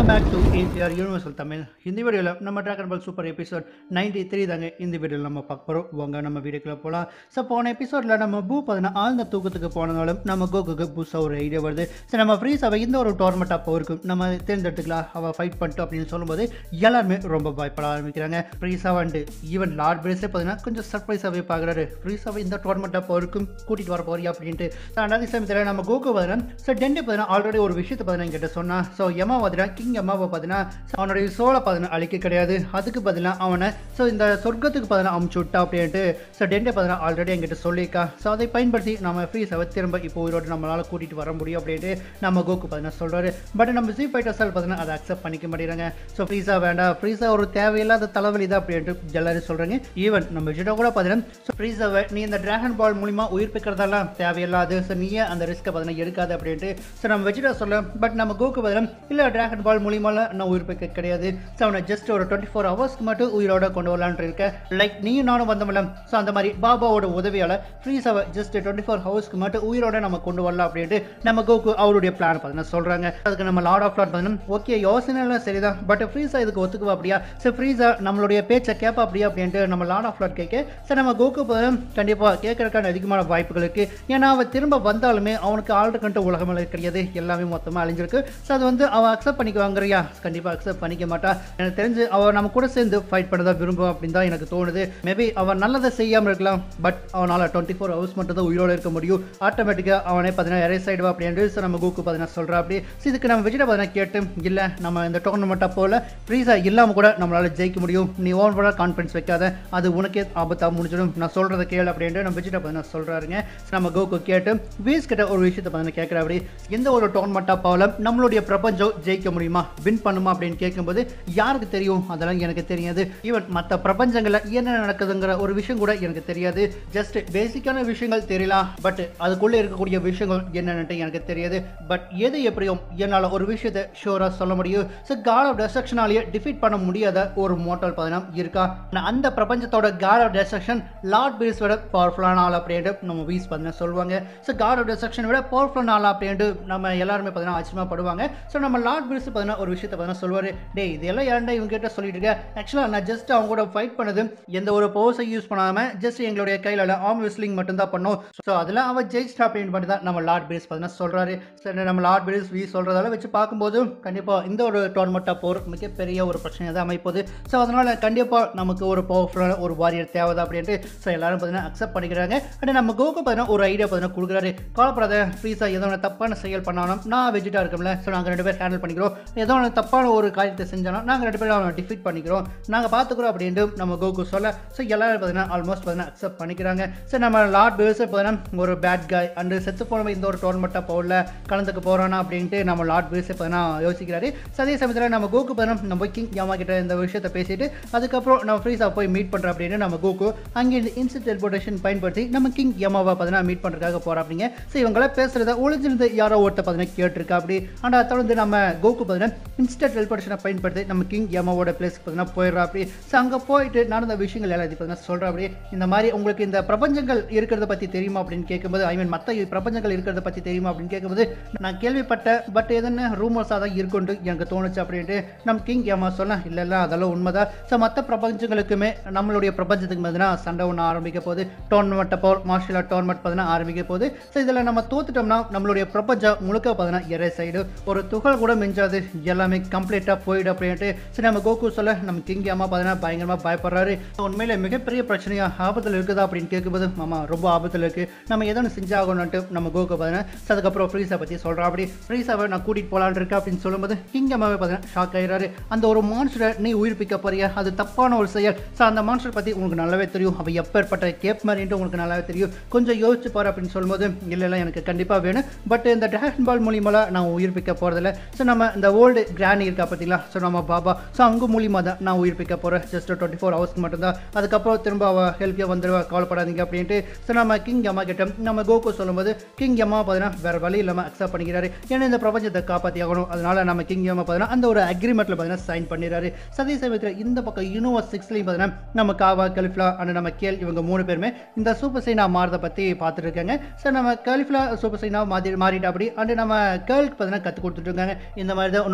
back to A B R universal Tamil இந்த வீடியோவில் நம்ம Dragon Ball Super episode ninety three தாங்க இந்த வீடியோவில் நம்ம பார்க்க போகிறோம் வாங்க நம்ம வீடியோக்குள்ள போகலாம் ஸோ போன எபிசோடில் நம்ம பூ பார்த்தீங்கன்னா ஆழ்ந்த தூக்கத்துக்கு போனதாலும் நம்ம கோகுக்கு புதுசாக ஒரு ஐடியா வருது சரி நம்ம ஃப்ரீஸ் அவள் இந்த ஒரு டோர்னமெண்ட் அப்போ இருக்கும் நம்ம தேர்ந்தெடுத்துக்கலாம் அவள் ஃபைட் பண்ணிட்டோம் அப்படின்னு சொல்லும்போது எல்லாருமே ரொம்ப பயப்பட ஆரம்பிக்கிறாங்க ஃப்ரீஸாக வந்துட்டு ஈவன் லார்ட் பிரேஸே பார்த்தீங்கன்னா கொஞ்சம் சர்ப்ரைஸாகவே பார்க்குறாரு ஃப்ரீஸாவை இந்த டோர்னமெண்ட் அப்போ இருக்கும் கூட்டிகிட்டு வர போறியா அப்படின்ட்டு ஸோ அதே சமயத்தில் நம்ம கோகு பார்த்தீங்கன்னா ஸோ டென்ட்டு பார்த்தீங்கன்னா ஆல்ரெடி ஒரு விஷயத்தை பார்த்தீங்கன்னா என்கிட்ட சொன்னான் ஸோ எம்மா பார்த்தீங்கன்னா கிங் எம்மாவை பார்த்தீங்கன்னா அவனுடைய சோலை பார்த்தீங்கன்னா அழிக்க கிடையாது அதுக்கு பதிலாக அவனை ஸோ இந்த சொர்க்கத்துக்கு பார்த்தீங்கன்னா அமுச்சு விட்டா அப்படின்ட்டு ஸோ டென்ட்டை பார்த்தீங்கன்னா ஆல்ரெடி என்கிட்ட சொல்லியிருக்கா ஸோ அதை பயன்படுத்தி நம்ம ஃப்ரீஸாவை திரும்ப இப்போ உயிரோடு நம்மளால் கூட்டிகிட்டு வர முடியும் அப்படின்ட்டு நம்ம கோகு பார்த்தீங்கன்னா சொல்கிறாரு பட் நம்ம ஜி ஃபைட்டர்ஸால் பார்த்தீங்கன்னா அதை அக்செப்ட் பண்ணிக்க மாட்டேங்கிறாங்க ஸோ ஃப்ரீஸா வேண்டாம் ஃப்ரீஸா ஒரு தேவையில்லாத தலைவலி தான் அப்படின்ட்டு எல்லாரும் சொல்கிறாங்க ஈவன் நம்ம விஜிட்ட கூட பார்த்தீங்கன்னா ஸோ ஃப்ரீஸாவை நீ இந்த டிராகன் பால் மூலிமா உயிர்ப்பிக்கிறதெல்லாம் தேவையில்லாது ஸோ நீயே அந்த ரிஸ்க்கை பார்த்தீங்கன்னா எடுக்காது அப்படின்ட்டு ஸோ நம்ம வெஜிடா சொல்ல பட் நம்ம கோக்கு பதிலும் இல்லை டிராகன் பால் மூலியமால நான் உயிர்ப்பிக்க கிடையாது ஸோ அவனை ஜஸ்ட் ஒரு டுவெண்ட்டி ஃபோர் ஹவர்ஸ்க்கு மட்டும் உயிரோட கொண்டு வரலான்ட்டு இருக்கேன் லைக் நீயும் நானும் வந்தோம்ல ஸோ அந்த மாதிரி பாபாவோட உதவியால் ஃப்ரீஸாவை ஜஸ்ட் டுவெண்ட்டி ஃபோர் ஹவர்ஸ்க்கு மட்டும் உயிரோட நம்ம கொண்டு வரலாம் அப்படின்ட்டு நம்ம கோகு அவருடைய பிளான் பார்த்தீங்கன்னா சொல்கிறாங்க அதுக்கு நம்ம லார்ட் ஆஃப் லாட் பார்த்தீங்கன்னா ஓகே யோசனை எல்லாம் சரிதான் பட் ஃப்ரீஸா இதுக்கு ஒத்துக்குவா அப்படியா ஸோ ஃப்ரீஸா நம்மளுடைய பேச்சை கேட்பா அப்படியா அப்படின்ட்டு நம்ம லார்ட் ஆஃப் லாட் கேட்க ஸோ நம்ம கோகு கண்டிப்பாக கேட்கறதுக்கான அதிகமான வாய்ப்புகள் இருக்கு ஏன்னா அவன் திரும்ப வந்தாலுமே அவனுக்கு ஆல்ரெடி உலகமே கிடையாது எல்லாமே மொத்தமாக அழிஞ்சிருக்கு ஸோ அது வந்து அவன் அக்செப்ட் பண்ணிக்குவாங்கறியா கண்டிப்பாக அக்செப்ட் பண்ணிக்க மாட்டா எனக்கு தெரிஞ்சு அவன் நம்ம கூட சேர்ந்து ஃபைட் பண்ண தான் விரும்பும் அப்படின்னு தான் எனக்கு தோணுது மேபி அவன் நல்லதை செய்யாமல் இருக்கலாம் பட் அவனால் டுவெண்ட்டி ஃபோர் ஹவர்ஸ் மட்டும் தான் உயிரோடு இருக்க முடியும் ஆட்டோமேட்டிக்காக அவனே பார்த்தீங்கன்னா எரேஸ் ஆயிடுவா அப்படின்ட்டு ஸோ நம்ம கூக்கு பார்த்தீங்கன்னா சொல்கிறா அப்படி ஸோ இதுக்கு நம்ம விஜய் பார்த்தீங்கன்னா கேட்டு இல்லை நம்ம இந்த டோர்னமெண்ட்டாக போல ஃப்ரீஸாக இல்லாமல் கூட நம்மளால் ஜெயிக்க முடியும் நீ ஓன் கூட கான்ஃபிடன்ஸ் வைக்காத அது உனக்கே ஆபத்தாக முடிஞ்சிடும் நான் சொல்கிறத கேளு அப்படின்ட்டு நம்ம விஜய் பார்த்தீங்கன்னா சொல்கிறாருங்க ஸோ நம்ம கோக்கு கேட்டு வீஸ் கிட்ட ஒரு விஷயத்தை பார்த்தீங்கன்னா கேட்குற அப்படி எந்த ஒரு டோர்னமெண்ட்டாக போல நம்மளுடைய பிரபஞ்சம் ஜெயிக்க முடியுமா வின் பண்ணுமா அப்படின்னு கேட்கும்போது யாருக்கு தெரியும் அதெல்லாம் எனக்கு தெரியாது ஈவன் மற்ற பிரபஞ்சங்களில் என்ன நடக்குதுங்கிற ஒரு விஷயம் கூட எனக்கு தெரியாது ஜஸ்ட் பேசிக்கான விஷயங்கள் தெரியலாம் பட் அதுக்குள்ளே இருக்கக்கூடிய விஷயங்கள் என்னென்னு எனக்கு தெரியாது பட் எது எப்படியும் என்னால் ஒரு விஷயத்தை ஷூராக சொல்ல முடியும் ஸோ காட் ஆஃப் டெஸ்ட்ரக்ஷனாலேயே டிஃபீட் பண்ண முடியாத ஒரு மோட்டல் பார்த்தீங்கன்னா இருக்கா ஆனா அந்த பிரபஞ்சத்தோட god of destruction lord Beerus விட பவர்ஃபுல்லான ஆள் அப்படின்ட்டு நம்ம வீஸ் பார்த்தீங்கன்னா சொல்லுவாங்க ஸோ காட் ஆஃப் டெஸ்ட்ரக்ஷன் விட பவர்ஃபுல்லான ஆள் அப்படின்ட்டு நம்ம எல்லாருமே பார்த்தீங்கன்னா ஆச்சரியப்படுவாங்க ஸோ நம்ம லார்ட் பீஸ் பார்த்தீங்கன்னா ஒரு விஷயத்தை பார்த்தீங்கன்னா சொல்லுவார் டே இதெல்லாம் ஏன்டா இவங்க கிட்ட சொல்லிட்டு இருக்க ஆக்சுவலாக நான் ஜஸ்ட் அவங்க கூட ஃபைட் பண்ணது எந்த ஒரு பவர்ஸை யூஸ் பண்ணாமல் ஜஸ்ட் எங்களுடைய கையில் ஆர்ம் விஸ்லிங் மட்டும் தான் பண்ணோம் ஸோ அதில் அவன் ஜெயிச்சிட்டா அப்படின்னு மட்டும் தான் நம்ம லார்ட் பீஸ் பார்த்தீங்கன்னா சொல்கிறாரு சரி நம்ம லார்ட் பீஸ் வீ சொல்கிறதால வச்சு பார்க்கும்போது கண்டிப்பாக இந்த ஒரு டோர்னமெண்ட்டாக போகிற மிகப்பெரிய ஒரு பிரச்சனை தான் அமைப்போது ஸோ அதனால் கண்டிப்பாக நமக்கு ஒரு பவர்ஃபுல்லான ஒரு வாரியர் தேவைதான் அப்படின்ட்டு ஸோ எல்லாரும் பார்த்தீங்கன்னா அக்செப்ட் பண்ணிக்கிறாங்க அண்ட் நம்ம கோகு பார்த்தீங்கன்னா ஒரு ஐடியா பார்த்தீங்கன்னா கொடுக்குறாரு கவலைப்படாத ஃப்ரீஸாக ஏதோ ஒன்று தப்பான செயல் பண்ணாலும் நான் வெஜிட்டாக இருக்கோம்ல ஸோ நாங்கள் ரெண்டு பேர் ஹேண்டில் பண்ணிக்கிறோம் ஏதோ ஒன்று தப்பான ஒரு காரியத்தை செஞ்சாலும் நாங்கள் ரெண்டு பேரும் அவனை டிஃபீட் பண்ணிக்கிறோம் நாங்கள் பார்த்துக்குறோம் அப்படின்ட்டு நம்ம கோகு சொல்ல ஸோ எல்லாரும் பார்த்தீங்கன்னா ஆல்மோஸ்ட் பார்த்தீங்கன்னா அக்செப்ட் பண்ணிக்கிறாங்க ஸோ நம்ம லார்ட் பேர்ஸ் பார்த்தீங்கன்னா ஒரு பேட் காய் அண்டு செத்து போனவன் இந்த ஒரு டோர்னமெண்ட்டாக போகல கலந்துக்க போகிறானா அப்படின்ட்டு நம்ம லார்ட் பேர்ஸே பார்த்தீங்கன்னா யோசிக்கிறாரு ஸோ அதே சமயத்தில் நம்ம கோகு பார்த்தீங்கன்னா நம்ம கிங் யாமா கிட்ட இந்த விஷயத்தை பேசிட்டு அதுக்கப்புறம் நம்ம ஃப்ரீஸாக போய் மீட் பண்ணுறோம் அப்படின்னு நம்ம கோகு அங்கேருந்து இன்ஸ்ட் டெலிபோர்டேஷன் பயன்படுத்தி நம்ம கிங் யமாவை பார்த்தீங்கன்னா மீட் பண்ணுறதுக்காக போகிறோம் அப்படிங்க ஸோ இவங்கள பேசுகிறத ஒளிஞ்சிருந்து யாரோ ஒருத்த பார்த்தீங்கன்னா கேட்டிருக்கா அப்படி ஆனால் தொடர்ந்து நம்ம கோகு பார்த்தீங்கன்னா இன்ஸ்டன்ட் டெலிபோர்டேஷனை பயன்படுத்தி நம்ம கிங் யமாவோட பிளேஸ்க்கு பார்த்தீங்கன்னா போயிடுறா அப்படி ஸோ அங்கே போயிட்டு நடந்த விஷயங்கள் எல்லாத்தையும் பார்த்தீங்கன்னா சொல்கிறா அப்படி இந்த மாதிரி உங்களுக்கு இந்த பிரபஞ்சங்கள் இருக்கிறத பற்றி தெரியுமா அப்படின்னு கேட்கும்போது ஐ மீன் மற்ற பிரபஞ்சங்கள் இருக்கிறத பற்றி தெரியுமா அப்படின்னு கேட்கும்போது நான் கேள்விப்பட்ட பட் எதுன்னு ரூமர்ஸாக தான் இருக்குன்ட்டு எனக்கு தோணுச்சு அப்படின்ட்டு நம்ம கிங் யமா சொன்ன இல்லை இல்லை அதெல்லாம் உண்மைதான் ஸோ மற்ற பிரபஞ்சங்களுக்குமே நம்மளுடைய பிரபஞ்சத்துக்கு பார்த்தீங்கன்னா சண்டை ஒன்று ஆரம்பிக்க போகுது டோர்னமெண்ட் அப்போ மார்ஷியல் ஆர்ட் டோர்னமெண்ட் பார்த்தீங்கன்னா ஆரம்பிக்க போகுது ஸோ இதில் நம்ம தோத்துட்டோம்னா நம்மளுடைய பிரபஞ்சம் முழுக்க பார்த்தீங்கன்னா எரே சைடு ஒரு துகள் கூட மிஞ்சாது எல்லாமே கம்ப்ளீட்டாக போயிடும் அப்படின்ட்டு சரி நம்ம கோகு சொல்ல நம்ம கிங் அம்மா பார்த்தீங்கன்னா பயங்கரமாக பயப்படுறாரு உண்மையில மிகப்பெரிய பிரச்சனையா ஆபத்தில் இருக்குதா அப்படின்னு கேட்கும்போது மாமா ரொம்ப ஆபத்தில் இருக்கு நம்ம ஏதோ ஒன்று செஞ்சாகணும்ட்டு நம்ம கோகு பார்த்தீங்கன்னா so அதுக்கப்புறம் ஃப்ரீஸை பற்றி சொல்கிறோம் அப்படி ஃப்ரீஸாவை நான் கூட்டிகிட்டு போகலான்னு இருக்கேன் அப்படின்னு சொல்லும்போது கிங் அம்மாவே பார்த்தீங்கன்னா ஷாக் ஆயிடுறாரு அந்த ஒரு மான்ஸ்டரை நீ உயிர்ப்பிக்க போறியா அது தப்பான ஒரு செயல் ஸோ அந்த மான்ஸ்டர் பற்றி உங்களுக்கு நல்லாவே தெரியும் அவள் எப்பேற்பட்ட கேப் மாதிரின்ட்டு உங்களுக்கு நல்லாவே தெரியும் கொஞ்சம் யோசிச்சு பாரு அப்படின்னு சொல்லும்போது இல்லை இல்லை எனக்கு கண்டிப்பாக வேணும் பட் இந்த டிராகன் பால் மூலியமாக நான் உயிர்ப்பிக்க போகிறதில்ல ஸோ நம்ம இந்த ஓல்டு கிராணி இருக்கா பார்த்தீங்களா ஸோ நம்ம பாபா ஸோ அவங்க மூலியமாக தான் நான் உயிர்ப்பிக்க போகிறேன் ஜஸ்ட் டுவெண்ட்டி ஃபோர் ஹவர்ஸ்க்கு மட்டும்தான் அதுக்கப்புறம் திரும்ப அவள் ஹெல்ப்பியாக வந்துடுவா கவலைப்படாதீங்க அப்படின்ட்டு ஸோ நம்ம கிங் அம்மா கிட்ட நம்ம கோகு சொல்லும்போது கிங் அம்மா பார்த்தீங்கன்னா வேறு வழி இல்லாமல் அக்செப்ட் பண்ணிக்கிறாரு ஏன்னா இந்த பிரபஞ்சத்தை காப்பாற்றி ஆகணும் அதனால நம்ம கிங் அம்மா பார்த்தீங்கன்னா அந்த ஒரு அக்ரிமெண்ட்டில் பார்த்தீங்கன்னா சைன் பண்ணிடுறாரு சதே சமயத்தில் இந்த பக்கம் யூனிவர்ஸ் சிக்ஸ்லையும் பார்த்தீங்கன்னா நம்ம காவா கலிஃப்லா அண்ட் நம்ம கேல் இவங்க மூணு பேருமே இந்த சூப்பர் சைனா மாறதை பற்றி பார்த்துட்டு இருக்காங்க ஸோ நம்ம கலிஃப்லா சூப்பர் சைனா மாறி மாறிட்டா அப்படி அண்ட் நம்ம கேர்ளுக்கு பார்த்தீங்கன்னா கற்றுக் கொடுத்துட்டு இருக்காங்க இந்த மாதிரி தான் உன்னுடைய பவர்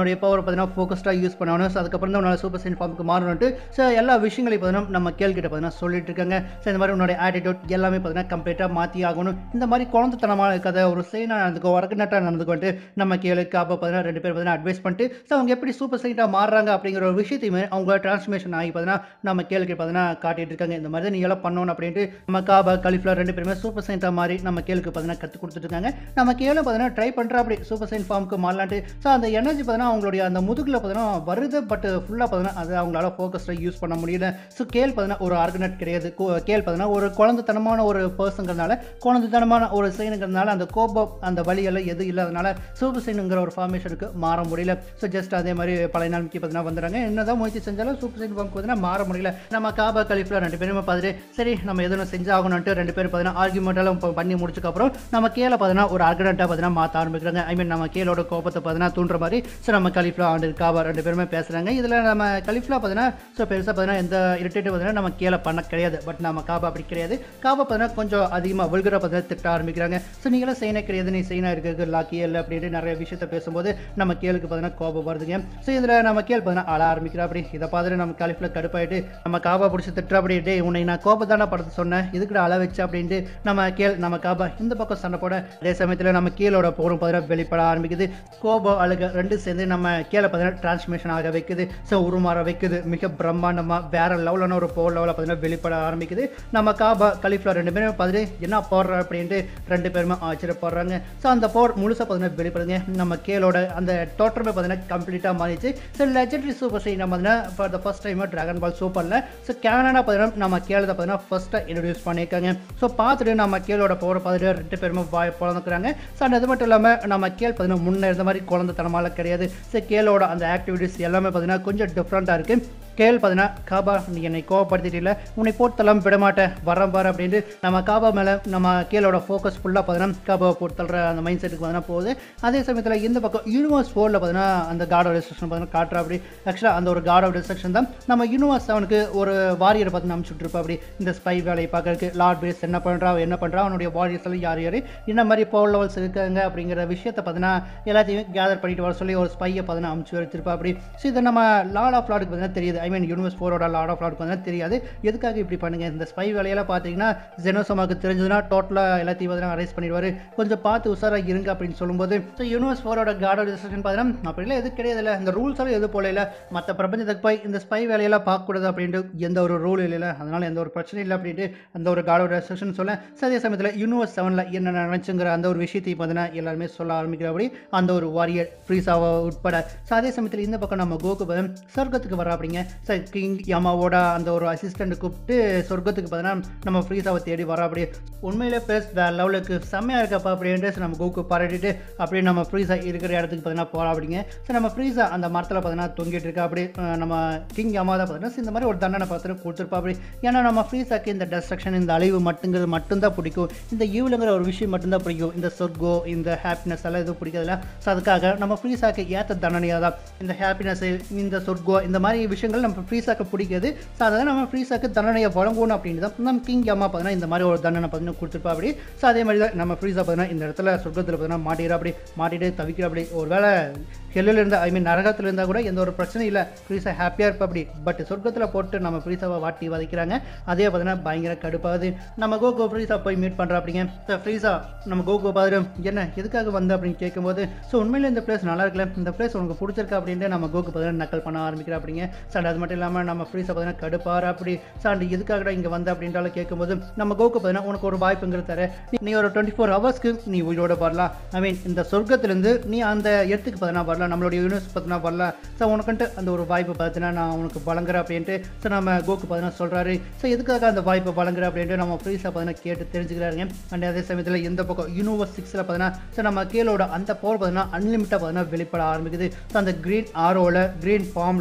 பார்த்தீங்கன்னா ஃபோக்கஸ்டாக யூஸ் பண்ணணும் ஸோ அதுக்கப்புறம் தான் உன்னோட சூப்பர் சைன் ஃபார்முக்கு மாறணும்ட்டு ஸோ எல்லா விஷயங்களையும் பார்த்தீங்கன்னா நம்ம கேள்கிட்ட பார்த்தீங்கன்னா சொல்லிட்டு இருக்காங்க ஸோ இந்த மாதிரி உன்னோட ஆட்டிடியூட் எல்லாமே பார்த்தீங்கன்னா கம்ப்ளீட்டாக மாற்றி ஆகணும் இந்த மாதிரி குழந்தைத்தனமாக இருக்காத ஒரு செயனாக நடந்துக்கோ வரக்கநட்டாக நடந்துக்கோன்ட்டு நம்ம கேளுக்கு அப்போ பார்த்தீங்கன்னா ரெண்டு பேர் பார்த்தீங்கன்னா அட்வைஸ் பண்ணிட்டு ஸோ அவங்க எப்படி சூப்பர் சைட்டாக மாறுறாங்க அப்படிங்கிற ஒரு விஷயத்தையுமே அவங்க டிரான்ஸ்மிஷன் ஆகி பார்த்தீங்கன்னா நம்ம கேளுக்கு பார்த்தீங்கன்னா காட்டிட்டு இருக்காங்க இந்த மாதிரி தான் நீ எல்லாம் பண்ணணும் அப்படின்ட்டு நம்ம காபா கலிஃப்ளவர் ரெண்டு பேருமே சூப்பர் சைன்ட்டாக மாறி நம்ம கேளுக்கு பார்த்தீங்கன்னா கற்றுக் கொடுத்துட்டு இருக்காங்க நம்ம கேளு பார்த்தீங்கன்னா ட்ரை பண்ணுறா அப்படி சூப்பர் சைன் ஃபார்முக்கு மாறலான்ட்டு ஸோ அந்த எனர்ஜி பார்த்தீங்கன்னா அவங்களுடைய அந்த முதுகில் பார்த்தீங்கன்னா வருது பட் ஃபுல்லாக பார்த்தீங்கன்னா அது அவங்களால ஃபோக்கஸ்டாக யூஸ் பண்ண முடியல ஸோ கேள் பார்த்தீங்கன்னா ஒரு ஆர்கனட் கிடையாது கோ- கேள் பார்த்தீங்கன்னா ஒரு குழந்தைத்தனமான ஒரு பர்சங்கிறதுனால குழந்தைத்தனமான ஒரு சைனுங்கிறதுனால அந்த கோபம் அந்த வழியெல்லாம் எதுவும் இல்லாதனால சூப்பர் சைனுங்கிற ஒரு ஃபார்மேஷனுக்கு மாற முடியல ஸோ ஜஸ்ட் அதே மாதிரி பழைய நாளைக்கு பார்த்தீங்கன்னா வந்துடுறாங்க என்னதான் முயற்சி செஞ்சாலும் சூப்பர் சைன் ஃபார்முக்கு பார்த்தீங்கன்னா மாற முடியல நம்ம காபா கலிஃபில் ரெண்டு பேருமே பார்த்துட்டு சரி நம்ம எதுவும் செஞ்சாகணும்ட்டு ரெண்டு பேரும் பார்த்தீங்கன்னா ஆர்குமெண்ட்டெல்லாம் பண்ணி முடிச்சதுக்கப்புறம் நம்ம கேல பார்த்தீங்கன்னா ஒரு ஆர்கனட்டாக பார்த்தீங்கன்னா மாற்ற ஆரம்பிக்கிறாங்க ஐ மீன் நம்ம கேலோட கோபத்தை பார்த்தீங்கன்னா தூண்டுற மாதிரி ஸோ நம்ம கலிஃப்லா ஆண்டு காபா ரெண்டு பேருமே பேசுகிறாங்க இதில் நம்ம கலிஃப்லா பார்த்தீங்கன்னா ஸோ பெருசாக பார்த்தீங்கன்னா எந்த இரிட்டேட்டிவ் பார்த்தீங்கன்னா நம்ம கேல பண்ண கிடையாது பட் நம்ம காபா அப்படி கிடையாது காபா பார்த்தீங்கன்னா கொஞ்சம் அதிகமாக வல்கராக பார்த்தீங்கன்னா திட்ட ஆரம்பிக்கிறாங்க ஸோ நீங்களும் செய்யணே கிடையாது நீ செய்யணா இருக்கிறது லாக்கி இல்லை அப்படின்ட்டு நிறைய விஷயத்த பேசும்போது நம்ம கேளுக்கு பார்த்தீங்கன்னா கோபம் வருதுங்க ஸோ இதில் நம்ம கேள் பார்த்தீங்கன்னா அழ ஆரம்பிக்கிறா அப்படி இதை பார்த்துட்டு நம்ம கலிஃபில் கடுப்பாயிட்டு நம்ம காபா பிடிச்சி திட்டுற அப்படி டே உன்னை நான் கோபத்தான படத்தை சொன்னேன் இதுக்கு அழ வச்சு அப்படின்ட்டு நம்ம கேள் நம்ம காபா இந்த பக்கம் சண்டை போட அதே சமயத்தில் நம்ம கீழோட போரும் பார்த்தீங்கன்னா வெளிப்பட ஆரம்பிக்குது கோபம் அழுக ரெண்டு சேர்ந்து நம்ம கீழே பார்த்தீங்கன்னா டிரான்ஸ்மிஷன் ஆக வைக்குது ஸோ உருமாற வைக்குது மிக பிரம்மாண்டமாக வேற லெவலான ஒரு போர் லெவலில் பார்த்தீங்கன்னா வெளிப்பட ஆரம்பிக்குது நம்ம காபா கலிஃப்லா ரெண்டு பேருமே பார்த்துட்டு என்ன போடுற அப்படின்ட்டு ரெண்டு பேருமே ஆச்சரியப்படுறாங்க ஸோ அந்த போர் முழுசாக பார்த்தீங்கன்னா வெளிப்படுதுங்க நம்ம கேலோட அந்த தோற்றமே பார்த்தீங்கன்னா கம்ப்ளீட்டாக மாறிச்சு ஸோ லெஜெண்டரி சூப்பர் ஸ்டேட் நம்ம பார்த்தீங்கன்னா for the first time Dragon Ball சூப்பரில் ஸோ கேனடா பார்த்தீங்கன்னா நம்ம கேலத்தை பார்த்தீங்கன்னா ஃபஸ்ட்டாக இன்ட்ரடியூஸ் பண்ணியிருக்காங்க ஸோ பார்த்துட்டு நம்ம கேலோட போரை பார்த்துட்டு ரெண்டு பேருமே வாய் பிறந்துக்கிறாங்க ஸோ அந்த அது மட்டும் இல்லாமல் நம்ம கேள் பார்த்தீங்கன்னா முன்னே இருந்த மாதிரி குழந்தைத்தனமால கிடையாது ஸோ கேலோட அந்த ஆக்டிவிட்டீஸ் எல்லாமே பார்த்தீங்கன்னா கொஞ்சம் டிஃப்ரெண்ட்டாக இருக்குது கேள் பார்த்தீங்கன்னா காபா நீ என்னை கோவப்படுத்திட்டில உன்னை போட்டுத்தலாம் விட மாட்டேன் வரேன் பாரு அப்படின்ட்டு நம்ம காபா மேலே நம்ம கேளோட ஃபோக்கஸ் ஃபுல்லாக பார்த்தீங்கன்னா காபாவை போட்டு தள்ளுற அந்த மைண்ட் செட்டுக்கு பார்த்தீங்கன்னா போகுது அதே சமயத்தில் இந்த பக்கம் யூனிவர்ஸ் ஃபோரில் பார்த்தீங்கன்னா அந்த காட் ஆஃப் டிஸ்ட்ரக்ஷன் பார்த்தீங்கன்னா காட்டுற அப்படி ஆக்சுவலாக அந்த ஒரு காட் ஆஃப் டிஸ்ட்ரக்ஷன் தான் நம்ம யூனிவர்ஸ் அவனுக்கு ஒரு வாரியரை பார்த்து அனுப்பிச்சுட்டு இருப்பா அப்படி இந்த ஸ்பை வேலையை பார்க்கறதுக்கு லார்ட் பேஸ் என்ன பண்ணுறா அவன் என்ன பண்ணுறா அவனுடைய வாரியர்ஸ் எல்லாம் யார் யார் என்ன மாதிரி பவர் லெவல்ஸ் இருக்காங்க அப்படிங்கிற விஷயத்தை பார்த்தீங்கன்னா எல்லாத்தையுமே கேதர் பண்ணிட்டு வர சொல்லி ஒரு ஸ்பையை பார்த்தீங்கன்னா அமுச்சு வச்சிருப்பா அப்படி ஸோ இதை நம்ம லார்ட் ஆஃப் லார்டுக்கு பார்த்தீங்கன்னா தெரியுது ஐ மீன் யூனிவர்ஸ் ஃபோரோட லார்ட் ஆஃப் லார்டுக்கு பார்த்தீங்கன்னா தெரியாது எதுக்காக இப்படி பண்ணுங்க இந்த ஸ்பை வேலையெல்லாம் பார்த்தீங்கன்னா ஜெனோசமாக்கு தெரிஞ்சதுன்னா டோட்டலாக எல்லாத்தையும் பார்த்தீங்கன்னா அரைஸ் பண்ணிடுவார் கொஞ்சம் பார்த்து உஷாராக இருங்க அப்படின்னு சொல்லும்போது ஸோ யூனிவர்ஸ் ஃபோரோட காட் ஆஃப் டிஸ்ட்ரக்ஷன் பார்த்தீங்கன்னா அப்படிலாம் எது கிடையாது இல்லை இந்த ரூல்ஸ் எல்லாம் எது போல இல்லை மற்ற பிரபஞ்சத்துக்கு போய் இந்த ஸ்பை வேலையெல்லாம் பார்க்கக்கூடாது அப்படின்ட்டு எந்த ஒரு ரூல் இல்லை அதனால எந்த ஒரு பிரச்சனை இல்லை அப்படின்ட்டு அந்த ஒரு காட் ஆஃப் டிஸ்ட்ரக்ஷன் சொல்ல So, அதே சமயத்தில் யூனிவர்ஸ் செவனில் என்ன நினைச்சுங்கிற அந்த ஒரு விஷயத்தையும் பார்த்தீங்கன்னா எல்லாருமே சொல்ல ஆரம்பிக்கிறபடி அந்த ஒரு வாரியர் ஃப்ரீஸாவை உட்பட ஸோ அதே சமயத்தில் இந்த பக்கம் நம்ம கோகு பதம் சொர்க்கத்துக்கு வர அப்படிங்க சார் கிங் யமாவோட அந்த ஒரு அசிஸ்டண்ட் கூப்பிட்டு சொர்க்கத்துக்கு பார்த்தீங்கன்னா நம்ம ஃப்ரீஸாவை தேடி வர அப்படி உண்மையிலே பேஸ் வேற லெவலுக்கு செம்மையாக இருக்கப்பா அப்படின்ட்டு நம்ம கோகு பாராட்டிட்டு அப்படியே நம்ம ஃப்ரீஸா இருக்கிற இடத்துக்கு பார்த்தீங்கன்னா போகலாம் அப்படிங்க ஸோ நம்ம ஃப்ரீஸா அந்த மரத்தில் பார்த்தீங்கன்னா தொங்கிட்டு இருக்கா அப்படி அஹ், நம்ம கிங் யமா தான் பார்த்தீங்கன்னா இந்த மாதிரி ஒரு தண்டனை பார்த்துட்டு கொடுத்துருப்பா அப்படி ஏன்னா நம்ம ஃப்ரீஸாக்கு இந்த டெஸ்ட்ரக்ஷன் இந்த அழிவு மட்டுங்கிறது மட்டும்தான் பிடிக்கும் இந்த ஈவிலுங்கிற ஒரு விஷயம் மட்டும்தான் பிடிக்கும் இந்த சொர்க்கோ இந்த ஹாப்பினஸ் எல்லாம் எதுவும் பிடிக்காதுல்ல ஸோ அதுக்காக நம்ம ஃப்ரீஸாக்கு ஏற்ற தண்டனையாக தான் இந்த ஹாப்பினஸ் இந்த சொர்க்கோ இந்த மாதிரி விஷயங்கள் நம்ம ஃப்ரீஸாக்கு பிடிக்காது ஸோ அதை நம்ம ஃப்ரீஸாக்கு தண்டனையை வழங்கணும் அப்படின்னு தான் நம்ம கிங் அம்மா பார்த்தீங்கன்னா இந்த மாதிரி ஒரு தண்டனை பார்த்தீங்கன்னா கொடுத்துருப்பா அப்படி ஸோ அதே மாதிரி தான் நம்ம ஃப்ரீஸாக பார்த்தீங்கன்னா இந்த இடத்துல சொர்க்கத்தில் பார்த்தீங்கன்னா மாட்டிக்கிற அப்படி மாட்டிட்டு தவிக்கிற அப்படி ஒரு வேளை ஹெல்லில் இருந்தால் ஐ மீன் நரகத்தில் இருந்தால் கூட எந்த ஒரு பிரச்சனையும் இல்லை ஃப்ரீஸாக ஹாப்பியாக இருப்பா அப்படி பட் சொர்க்கத்தில் போட்டு நம்ம ஃப்ரீஸாவை வாட்டி வதைக்கிறாங்க அதே பார்த்தீங்கன்னா பயங்கர கடுப்பாகுது நம்ம கோகோ ஃப்ரீஸா போய் மீட் பண்ணுறோம் அப்படிங்க ஸோ ஃப்ரீஸா நம்ம கோகோ பார்த்துட்டு என்ன எதுக்காக வந்த அப்படின்னு கேட்கும்போது ஸோ உண்மையிலே இந்த பிளேஸ் நல்லா இருக்குல்ல இந்த பிளேஸ் உனக்கு பிடிச்சிருக்கா அப்படின்ட்டு நம்ம கோகு பார்த்தீங்கன்னா நக்கல் பண்ண ஆரம்பிக்கிறோம் அப்படிங்க ஸோ அது மட்டும் இல்லாமல் நம்ம ஃப்ரீஸை பார்த்தீங்கன்னா கடுப்பாரு அப்படி ஸோ அண்ட் எதுக்காகடா இங்கே வந்த அப்படின்றாலும் கேட்கும்போது நம்ம கோகு பார்த்தீங்கன்னா உனக்கு ஒரு வாய்ப்புங்கிறது தர நீ- நீ ஒரு டுவெண்ட்டி ஃபோர் ஹவர்ஸ்க்கு நீ உயிரோட வரலாம் ஐ மீன் இந்த சொர்க்கத்திலேருந்து நீ அந்த இடத்துக்கு பார்த்தீங்கன்னா வரலாம் நம்மளுடைய யூனிவர்ஸ் பார்த்தீங்கன்னா வரலாம் ஸோ உனக்குன்ட்டு அந்த ஒரு வாய்ப்பு பார்த்தீங்கன்னா நான் உனக்கு வழங்குறேன் அப்படின்ட்டு ஸோ நம்ம கோகு பார்த்தீங்கன்னா சொல்கிறாரு ஸோ எதுக்காக அந்த வாய்ப்பை வழங்குறேன் அப்படின்ட்டு நம்ம ஃப்ரீஸாக பார்த்தீங்கன்னா கேட்டு தெரிஞ்சுக்கிறாருங்க அண்ட் அதே சமயத்தில் இந்த பக்கம் யூனிவர்ஸ் சிக்ஸில் பார்த்தீங்கன்னா ஸோ நம்ம கீழோட அந்த பவர் பார்த்தீங்கன்னா அன்லிமிட்டாக பார்த்தீங்கன்னா வெளிப்பட ஆரம்பிக்குது ஸோ அந்த க்ரீன் ஆரோவில் க்ரீன் ஃபார்மில்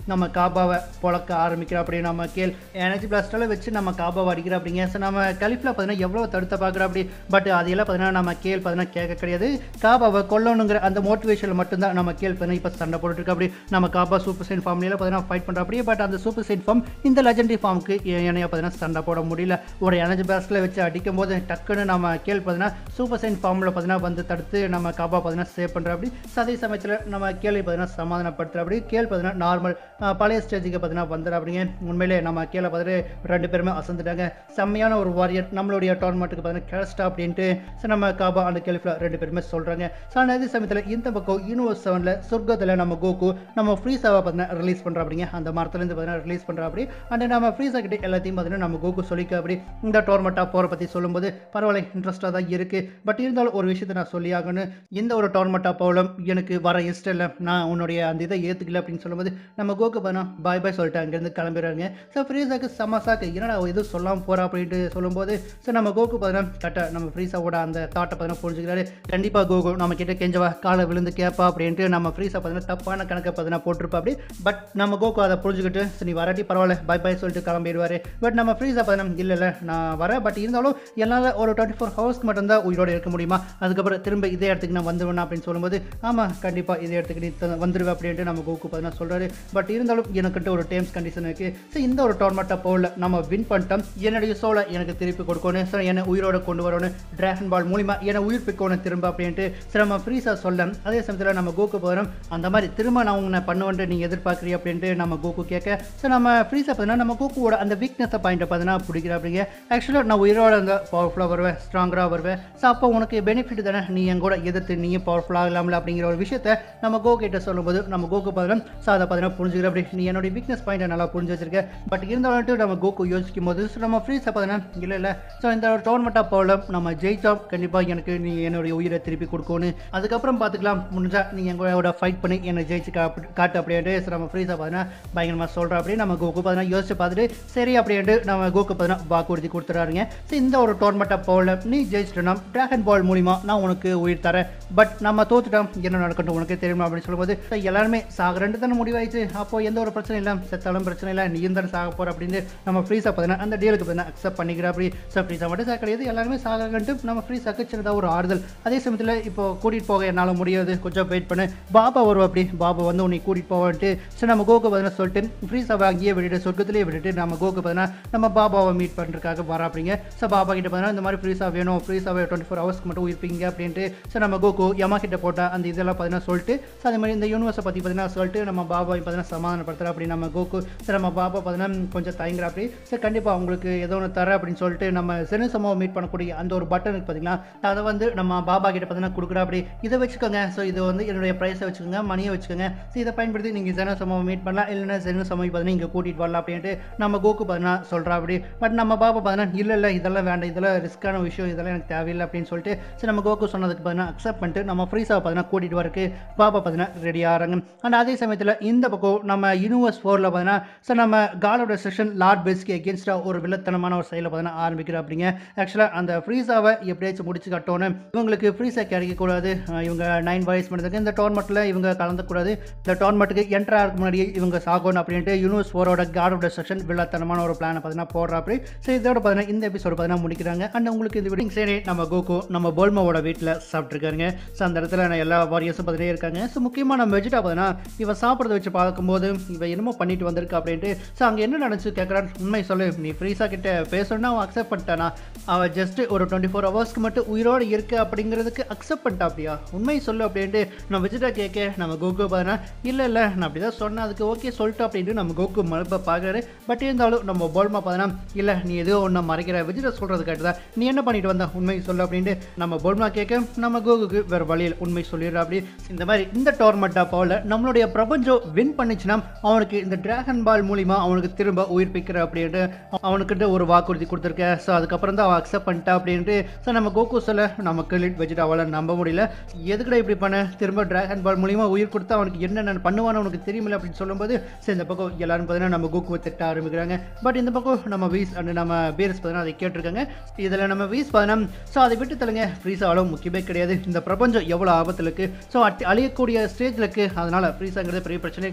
நம்ம காபாவை பொழக்க ஆரம்பிக்கிறோம் அப்படி நம்ம கேள் எனர்ஜி பிளாஸ்டால வச்சு நம்ம காபாவை அடிக்கிறோம் அப்படிங்க ஸோ நம்ம கலிஃபில் பார்த்தீங்கன்னா எவ்வளோ தடுத்த பார்க்குறோம் அப்படி பட் அதையெல்லாம் பார்த்தீங்கன்னா நம்ம கேள் பார்த்தீங்கன்னா கேட்க கிடையாது காபாவை கொல்லணுங்கிற அந்த மோட்டிவேஷனில் மட்டும்தான் நம்ம கேள் பார்த்தீங்கன்னா இப்போ சண்டை போட்டுருக்கு அப்படி நம்ம காபா சூப்பர் சைன் ஃபார்ம்ல பார்த்தீங்கன்னா ஃபைட் பண்ணுற அப்படியே பட் அந்த சூப்பர் சைன் ஃபார்ம் இந்த லெஜண்டரி ஃபார்முக்கு இணையாக பார்த்தீங்கன்னா சண்டை போட முடியல ஒரு எனர்ஜி பிளாஸ்டில் வச்சு அடிக்கும் போது டக்குன்னு நம்ம கேள் பார்த்தீங்கன்னா சூப்பர் சைன் ஃபார்மில் பார்த்தீங்கன்னா வந்து தடுத்து நம்ம காபா பார்த்தீங்கன்னா சேவ் பண்ணுற அப்படி So, அதே சமயத்தில் நம்ம கேள்வி பார்த்தீங்கன்னா சமாதானப்படுத்துகிற அப்படி கேள் பார்த்தீங்கன்னா நார்மல் பழைய ஸ்டேஜுக்கு பார்த்தீங்கன்னா வந்துடுற அப்படிங்க உண்மையிலே நம்ம கீழே பார்த்துட்டு ரெண்டு பேருமே அசந்துட்டாங்க செம்மையான ஒரு வாரியர் நம்மளுடைய டோர்னமெண்ட்டுக்கு பார்த்தீங்கன்னா கேஸ்டா அப்படின்ட்டு ஸோ நம்ம காபா அந்த கேள்வியில் ரெண்டு பேருமே சொல்கிறாங்க ஸோ ஆனால் அதே சமயத்தில் இந்த பக்கம் யூனிவர்ஸ் செவனில் சொர்க்கத்தில் நம்ம கோகு நம்ம ஃப்ரீஸாவை பார்த்தீங்கன்னா ரிலீஸ் பண்ணுற அப்படிங்க அந்த மரத்துலேருந்து பார்த்தீங்கன்னா ரிலீஸ் பண்ணுற அப்படி அண்ட் நம்ம ஃப்ரீஸா கிட்ட எல்லாத்தையும் பார்த்தீங்கன்னா நம்ம கோகு சொல்லிக்க அப்படி இந்த டோர்னமெண்ட்டாக போகிற பற்றி சொல்லும்போது பரவாயில்ல இன்ட்ரெஸ்ட்டாக தான் இருக்குது பட் இருந்தாலும் ஒரு விஷயத்தை நான் சொல்லி ஆகணும் இந்த ஒரு டோர்னமெண்ட்டாக போகலாம் எனக்கு வர இஷ்டம் இல்லை நான் உன்னுடைய அந்த இதை ஏற்றுக்கல அப்படின்னு சொல்லும்போது நம்ம கோகு பண்ணோம் பாய் பாய் சொல்லிட்டு அங்கேருந்து கிளம்பிடுறாங்க ஸோ ஃப்ரீஸாக்கு சமசாக்கு என்னடா அவ எதுவும் சொல்லாமல் போகிறா அப்படின்ட்டு சொல்லும்போது ஸோ நம்ம கோகு பார்த்தீங்கன்னா கரெக்டாக நம்ம ஃப்ரீஸாவோட அந்த தாட்டை பார்த்தீங்கன்னா புரிஞ்சுக்கிறாரு கண்டிப்பாக கோகு நம்ம கிட்ட கெஞ்சவா காலை விழுந்து கேட்பா அப்படின்ட்டு நம்ம ஃப்ரீஸா பார்த்தீங்கன்னா தப்பான கணக்கை பார்த்தீங்கன்னா போட்டிருப்பா அப்படி பட் நம்ம கோகு அதை புரிஞ்சுக்கிட்டு சரி நீ வராட்டி பரவாயில்ல பாய் பாய் சொல்லிட்டு கிளம்பிடுவார் பட் நம்ம ஃப்ரீஸா பார்த்தீங்கன்னா இல்லை இல்லை நான் வரேன் பட் இருந்தாலும் என்னால் ஒரு டுவெண்ட்டி ஃபோர் ஹவர்ஸ்க்கு மட்டும்தான் உயிரோடு இருக்க முடியுமா அதுக்கப்புறம் திரும்ப இதே இடத்துக்கு நான் வந்துடுவேன் அப்படின்னு சொல்லும்போது ஆமாம் கண்டிப்பாக இதே இடத்துக்கு நீ த- வந்துருவேன் அப்படின்ட்டு நம்ம கோகு பார்த்தீங்கன்னா சொல்கிறாரு பட் இருந்தாலும் எனக்கிட்ட ஒரு டேர்ம்ஸ் கண்டிஷன் இருக்குது ஸோ இந்த ஒரு டோர்னமெண்ட்டை போகல நம்ம வின் பண்ணிட்டோம் என்னுடைய சோலை எனக்கு திருப்பி கொடுக்கணும் ஸோ என்னை உயிரோட கொண்டு வரணும் டிராகன் பால் மூலிமா என்னை உயிர்ப்பிக்கணும் திரும்ப அப்படின்ட்டு சரி நம்ம ஃப்ரீஸாக சொல்ல அதே சமயத்தில் நம்ம கோகு போகிறோம் அந்த மாதிரி திரும்ப நான் உன்னை பண்ணுவேன்ட்டு நீங்கள் எதிர்பார்க்குறீ அப்படின்ட்டு நம்ம கோகு கேட்க ஸோ நம்ம ஃப்ரீஸாக பார்த்தீங்கன்னா நம்ம கோகுவோட அந்த வீக்னஸை பாயிண்ட்டை பார்த்தீங்கன்னா பிடிக்கிற அப்படிங்க ஆக்சுவலாக நான் உயிரோட அந்த பவர்ஃபுல்லாக வருவேன் ஸ்ட்ராங்கராக வருவேன் ஸோ அப்போ உனக்கு பெனிஃபிட் தானே நீ என் கூட எதிர்த்து நீயும் பவர்ஃபுல்லாக இல்லாமல் அப்படிங்கிற ஒரு விஷயத்த நம்ம கோ கிட்ட சொல்லும்போது நம்ம கோகு பார்த்தீங்கன்னா ஸோ அதை பார்த்தீங்கன்னா புரிஞ்சுக்கிற அப்படி நீ என்னுடைய வீக்னஸ் பாயிண்ட்டை நல்லா புரிஞ்சு வச்சிருக்க பட் இருந்தாலும் நம்ம கோகு யோசிக்கும் போது so நம்ம ஃப்ரீஸை பார்த்தீங்கன்னா இல்லை இல்லை ஸோ இந்த டோர்னமெண்ட்டாக போகல நம்ம ஜெயிச்சோம் கண்டிப்பாக எனக்கு நீ என்னுடைய உயிரை திருப்பி கொடுக்கணும் அதுக்கப்புறம் பார்த்துக்கலாம் முடிஞ்சா நீ எங்களோட ஃபைட் பண்ணி என்னை ஜெயிச்சு கா காட்டு அப்படின்ட்டு so நம்ம ஃப்ரீஸாக பார்த்தீங்கன்னா பயங்கரமாக சொல்கிறோம் அப்படி நம்ம கோகு பார்த்தீங்கன்னா யோசிச்சு பார்த்துட்டு சரி அப்படின்ட்டு நம்ம கோகு பார்த்தீங்கன்னா வாக்குறுதி கொடுத்துறாருங்க ஸோ இந்த ஒரு டோர்னமெண்ட்டாக போகல நீ ஜெயிச்சிட்டோம்னா டிராகன் பால் மூலிமா நான் உனக்கு உயிர் தரேன் பட் நம்ம தோத்துட்டோம் என்ன நடக்கட்டும் உனக்கே தெரியுமா அப்படின்னு சொல்லும்போது "So, எல்லாருமே சாகரண்டு தானே முடிவாயிடுச்சு அப்போ எந்த ஒரு பிரச்சனை இல்லை செத்தாலும் பிரச்சனை இல்லை நீயும் தானே சாக போகிற அப்படின்னு நம்ம ஃப்ரீஸாக பார்த்தீங்கன்னா அந்த டீலுக்கு பார்த்தீங்கன்னா அக்செப்ட் பண்ணிக்கிற அப்படி ஸோ ஃப்ரீஸாக மட்டும் சாக கிடையாது எல்லாருமே சாகரன்ட்டு நம்ம ஃப்ரீஸாக்கு சின்னதாக ஒரு ஆறுதல் அதே சமயத்தில் இப்போ கூட்டிகிட்டு போக என்னால் முடியாது கொஞ்சம் வெயிட் பண்ணு பாபா வரும் அப்படி பாபா வந்து உன்னை கூட்டிகிட்டு போவான்ட்டு ஸோ நம்ம கோக்கு பார்த்தீங்கன்னா சொல்லிட்டு ஃப்ரீஸாவை அங்கேயே விட்டுட்டு சொர்க்கத்திலேயே விட்டுட்டு நம்ம கோக்கு பார்த்தீங்கன்னா நம்ம பாபாவை மீட் பண்ணுறதுக்காக வர அப்படிங்க ஸோ பாபா கிட்ட பார்த்தீங்கன்னா இந்த மாதிரி ஃப்ரீஸாக வேணும் ஃப்ரீஸாவை டுவெண்ட்டி ஃபோர் ஹவர்ஸ்க்கு மட்டும் உயிர்ப்பீங்க அப்படின்ட்டு ஸோ நம்ம கோகு யமா கிட்ட போட்ட அந்த இதெல்லாம் பார்த்தீங்கன்னா சொல்லிட்டு ஸோ அதே மாதிரி இந்த யூனிவர்ஸை பற்றி பார்த்தீங்கன்னா சொல்லிட்டு நம்ம பாபாவை பார்த்தீங்கன்னா சமாதானப்படுத்துகிற அப்படி நம்ம கோகு ஸோ நம்ம பாபா பார்த்தீங்கன்னா கொஞ்சம் தயங்குற அப்படி ஸோ கண்டிப்பாக உங்களுக்கு ஏதோ ஒன்று தர அப்படின்னு சொல்லிட்டு நம்ம செனு சமூகம் மீட் பண்ணக்கூடிய அந்த ஒரு பட்டனுக்கு பார்த்தீங்கன்னா அதை வந்து நம்ம பாபா கிட்ட பார்த்தீங்கன்னா கொடுக்குற அப்படி இதை வச்சுக்கோங்க ஸோ இது வந்து என்னுடைய ப்ரைஸை வச்சுக்கோங்க மணியை வச்சுக்கோங்க ஸோ இதை பயன்படுத்தி நீங்கள் ஜென சமூகம் மீட் பண்ணலாம் இல்லைன்னா ஜென சமூகம் பார்த்தீங்கன்னா இங்கே கூட்டிகிட்டு வரலாம் அப்படின்ட்டு நம்ம கோகு பார்த்தீங்கன்னா சொல்கிறா அப்படி பட் நம்ம பாபா பார்த்தீங்கன்னா இல்லை இல்லை இதெல்லாம் வேண்டாம் இதெல்லாம் ரிஸ்க்கான விஷயம் இதெல்லாம் எனக்கு தேவையில்லை அப்படின்னு சொல்லிட்டு சரி நம்ம கோகு சொன்னதுக்கு பார்த்தீங்கன்னா அக்செப்ட் பண்ணிட்டு நம்ம ஃப்ரீஸாக பார்த்தீங்கன்னா கூட்டிகிட்டு வரக்கு பாபா பார்த்தீங்கன்னா ரெடி ஆகிறாங்க அண்ட் அதே சமயத்தில் இந்த பக்கம் நம்ம யூனிவர்ஸ் ஃபோரில் பார்த்தீங்கன்னா ஸோ நம்ம காலோட செஷன் லார்ட் பெஸ்க்கு எகேன்ஸ்டாக ஒரு வில்லத்தனமான ஒரு செயலை பார்த்தீங்கன்னா ஆரம்பிக்கிற அப்படிங்க ஆக்சுவலாக அந்த ஃப்ரீஸாவை எப்படியாச்சும் முடிச்சு கட்டணும் இவங்களுக்கு ஃப்ரீஸாக கிடைக்கக்கூடாது அஹ் இவங்க நைன் வயசு பண்ணுறதுக்கு இந்த டோர்னமெண்ட்டில் இவங்க கலந்துக்கூடாது இந்த டோர்னமெண்ட்டுக்கு என்ட்ரு ஆகிறதுக்கு முன்னாடி இவங்க சாகணும் அப்படின்ட்டு யூனிவர்ஸ் ஃபோரோட காட் ஆஃப் செஷன் வில்லத்தனமான ஒரு பிளானை பார்த்தீங்கன்னா போடுற அப்படி ஸோ இதோட பார்த்தீங்கன்னா இந்த எபிசோடு பார்த்தீங்கன்னா முடிக்கிறாங்க அண்ட் உங்களுக்கு இந்த வீடியோ சரி நம்ம கோகு நம்ம போல்மாவோட வீட்டில் சாப்பிட்ருக்காருங்க ஸோ அந்த இடத்துல நான் எல்லா வாரியர்ஸும் பார்த்துட்டே இருக்காங்க ஸோ முக்கியமாக நம்ம வெஜிடா பார்த்தீங்கன்னா இவன் சாப்பிட்றத வச்சு பார்க்கும்போது இவன் என்னமோ பண்ணிட்டு வந்திருக்கு அப்படின்ட்டு ஸோ அங்கே என்ன நினச்சி கேட்குறான் உண்மை சொல்லு நீ ஃப்ரீஸாக கிட்ட பேசணும்னா அவன் அக்செப்ட் பண்ணிட்டானா அவன் ஜஸ்ட் ஒரு டுவெண்ட்டி ஃபோர் ஹவர்ஸ்க்கு மட்டும் உயிரோடு இருக்கு அப்படிங்கிறதுக்கு அக்செப்ட் பண்ணிட்டா அப்படியா உண்மை சொல்லு அப்படின்ட்டு நம்ம விஜிடா கேட்க நம்ம கோகு பார்த்தா இல்லை இல்லை நான் அப்படி தான் சொன்னேன் அதுக்கு ஓகே சொல்லிட்டு அப்படின்ட்டு நம்ம கோகு மறுப்ப பார்க்குறாரு பட் இருந்தாலும் நம்ம போல்மா பார்த்தா இல்லை நீ ஏதோ ஒன்று மறைக்கிற விஜிடா சொல்கிறது கேட்டுதான் நீ என்ன பண்ணிட்டு வந்த உண்மை சொல்லு அப்படின்ட்டு நம்ம போல்மா கேட்க நம்ம கோகுக்கு வேறு வழியில் உண்மை சொல்லிடுற அப்படி இந்த மாதிரி இந்த டோர்னமெண்ட்டாக போல நம்மளுடைய பிரபஞ்சம் வின் பண்ணிச்சுன்னா அவனுக்கு இந்த டிராகன் பால் மூலிமா அவனுக்கு திரும்ப உயிர்ப்பிக்கிற அப்படின்ட்டு அவனுக்கிட்ட ஒரு வாக்குறுதி கொடுத்துருக்க ஸோ அதுக்கப்புறம் தான் அவன் அக்செப்ட் பண்ணிட்டா அப்படின்ட்டு ஸோ நம்ம கோகு சொல்ல நம்ம கிளிட் வச்சுட்டு அவளை நம்ப முடியல எதுக்குடா இப்படி பண்ண திரும்ப டிராகன் பால் மூலிமா உயிர் கொடுத்தா அவனுக்கு என்னென்ன பண்ணுவான்னு அவனுக்கு தெரியுமில்ல அப்படின்னு சொல்லும்போது சரி இந்த பக்கம் எல்லாரும் பார்த்தீங்கன்னா நம்ம கோகுவை திட்ட ஆரம்பிக்கிறாங்க பட் இந்த பக்கம் நம்ம வீஸ் அண்ட் நம்ம பீரஸ் பார்த்தீங்கன்னா அதை கேட்டிருக்காங்க இதில் நம்ம வீஸ் பார்த்தீங்கன்னா ஸோ அதை விட்டு தள்ளுங்க ஃப்ரீஸாலும் முக்கியமே கிடையாது இந்த பிரபஞ்சம் எவ்வளோ ஆபத்தில் இருக்குது ஸோ அழியக்கூடிய ஸ்டேஜில் இருக்குது அதனால் ஃப்ரீஸாங்கிறது பெரிய பிரச்சனையே கிடையாது இது விட்டு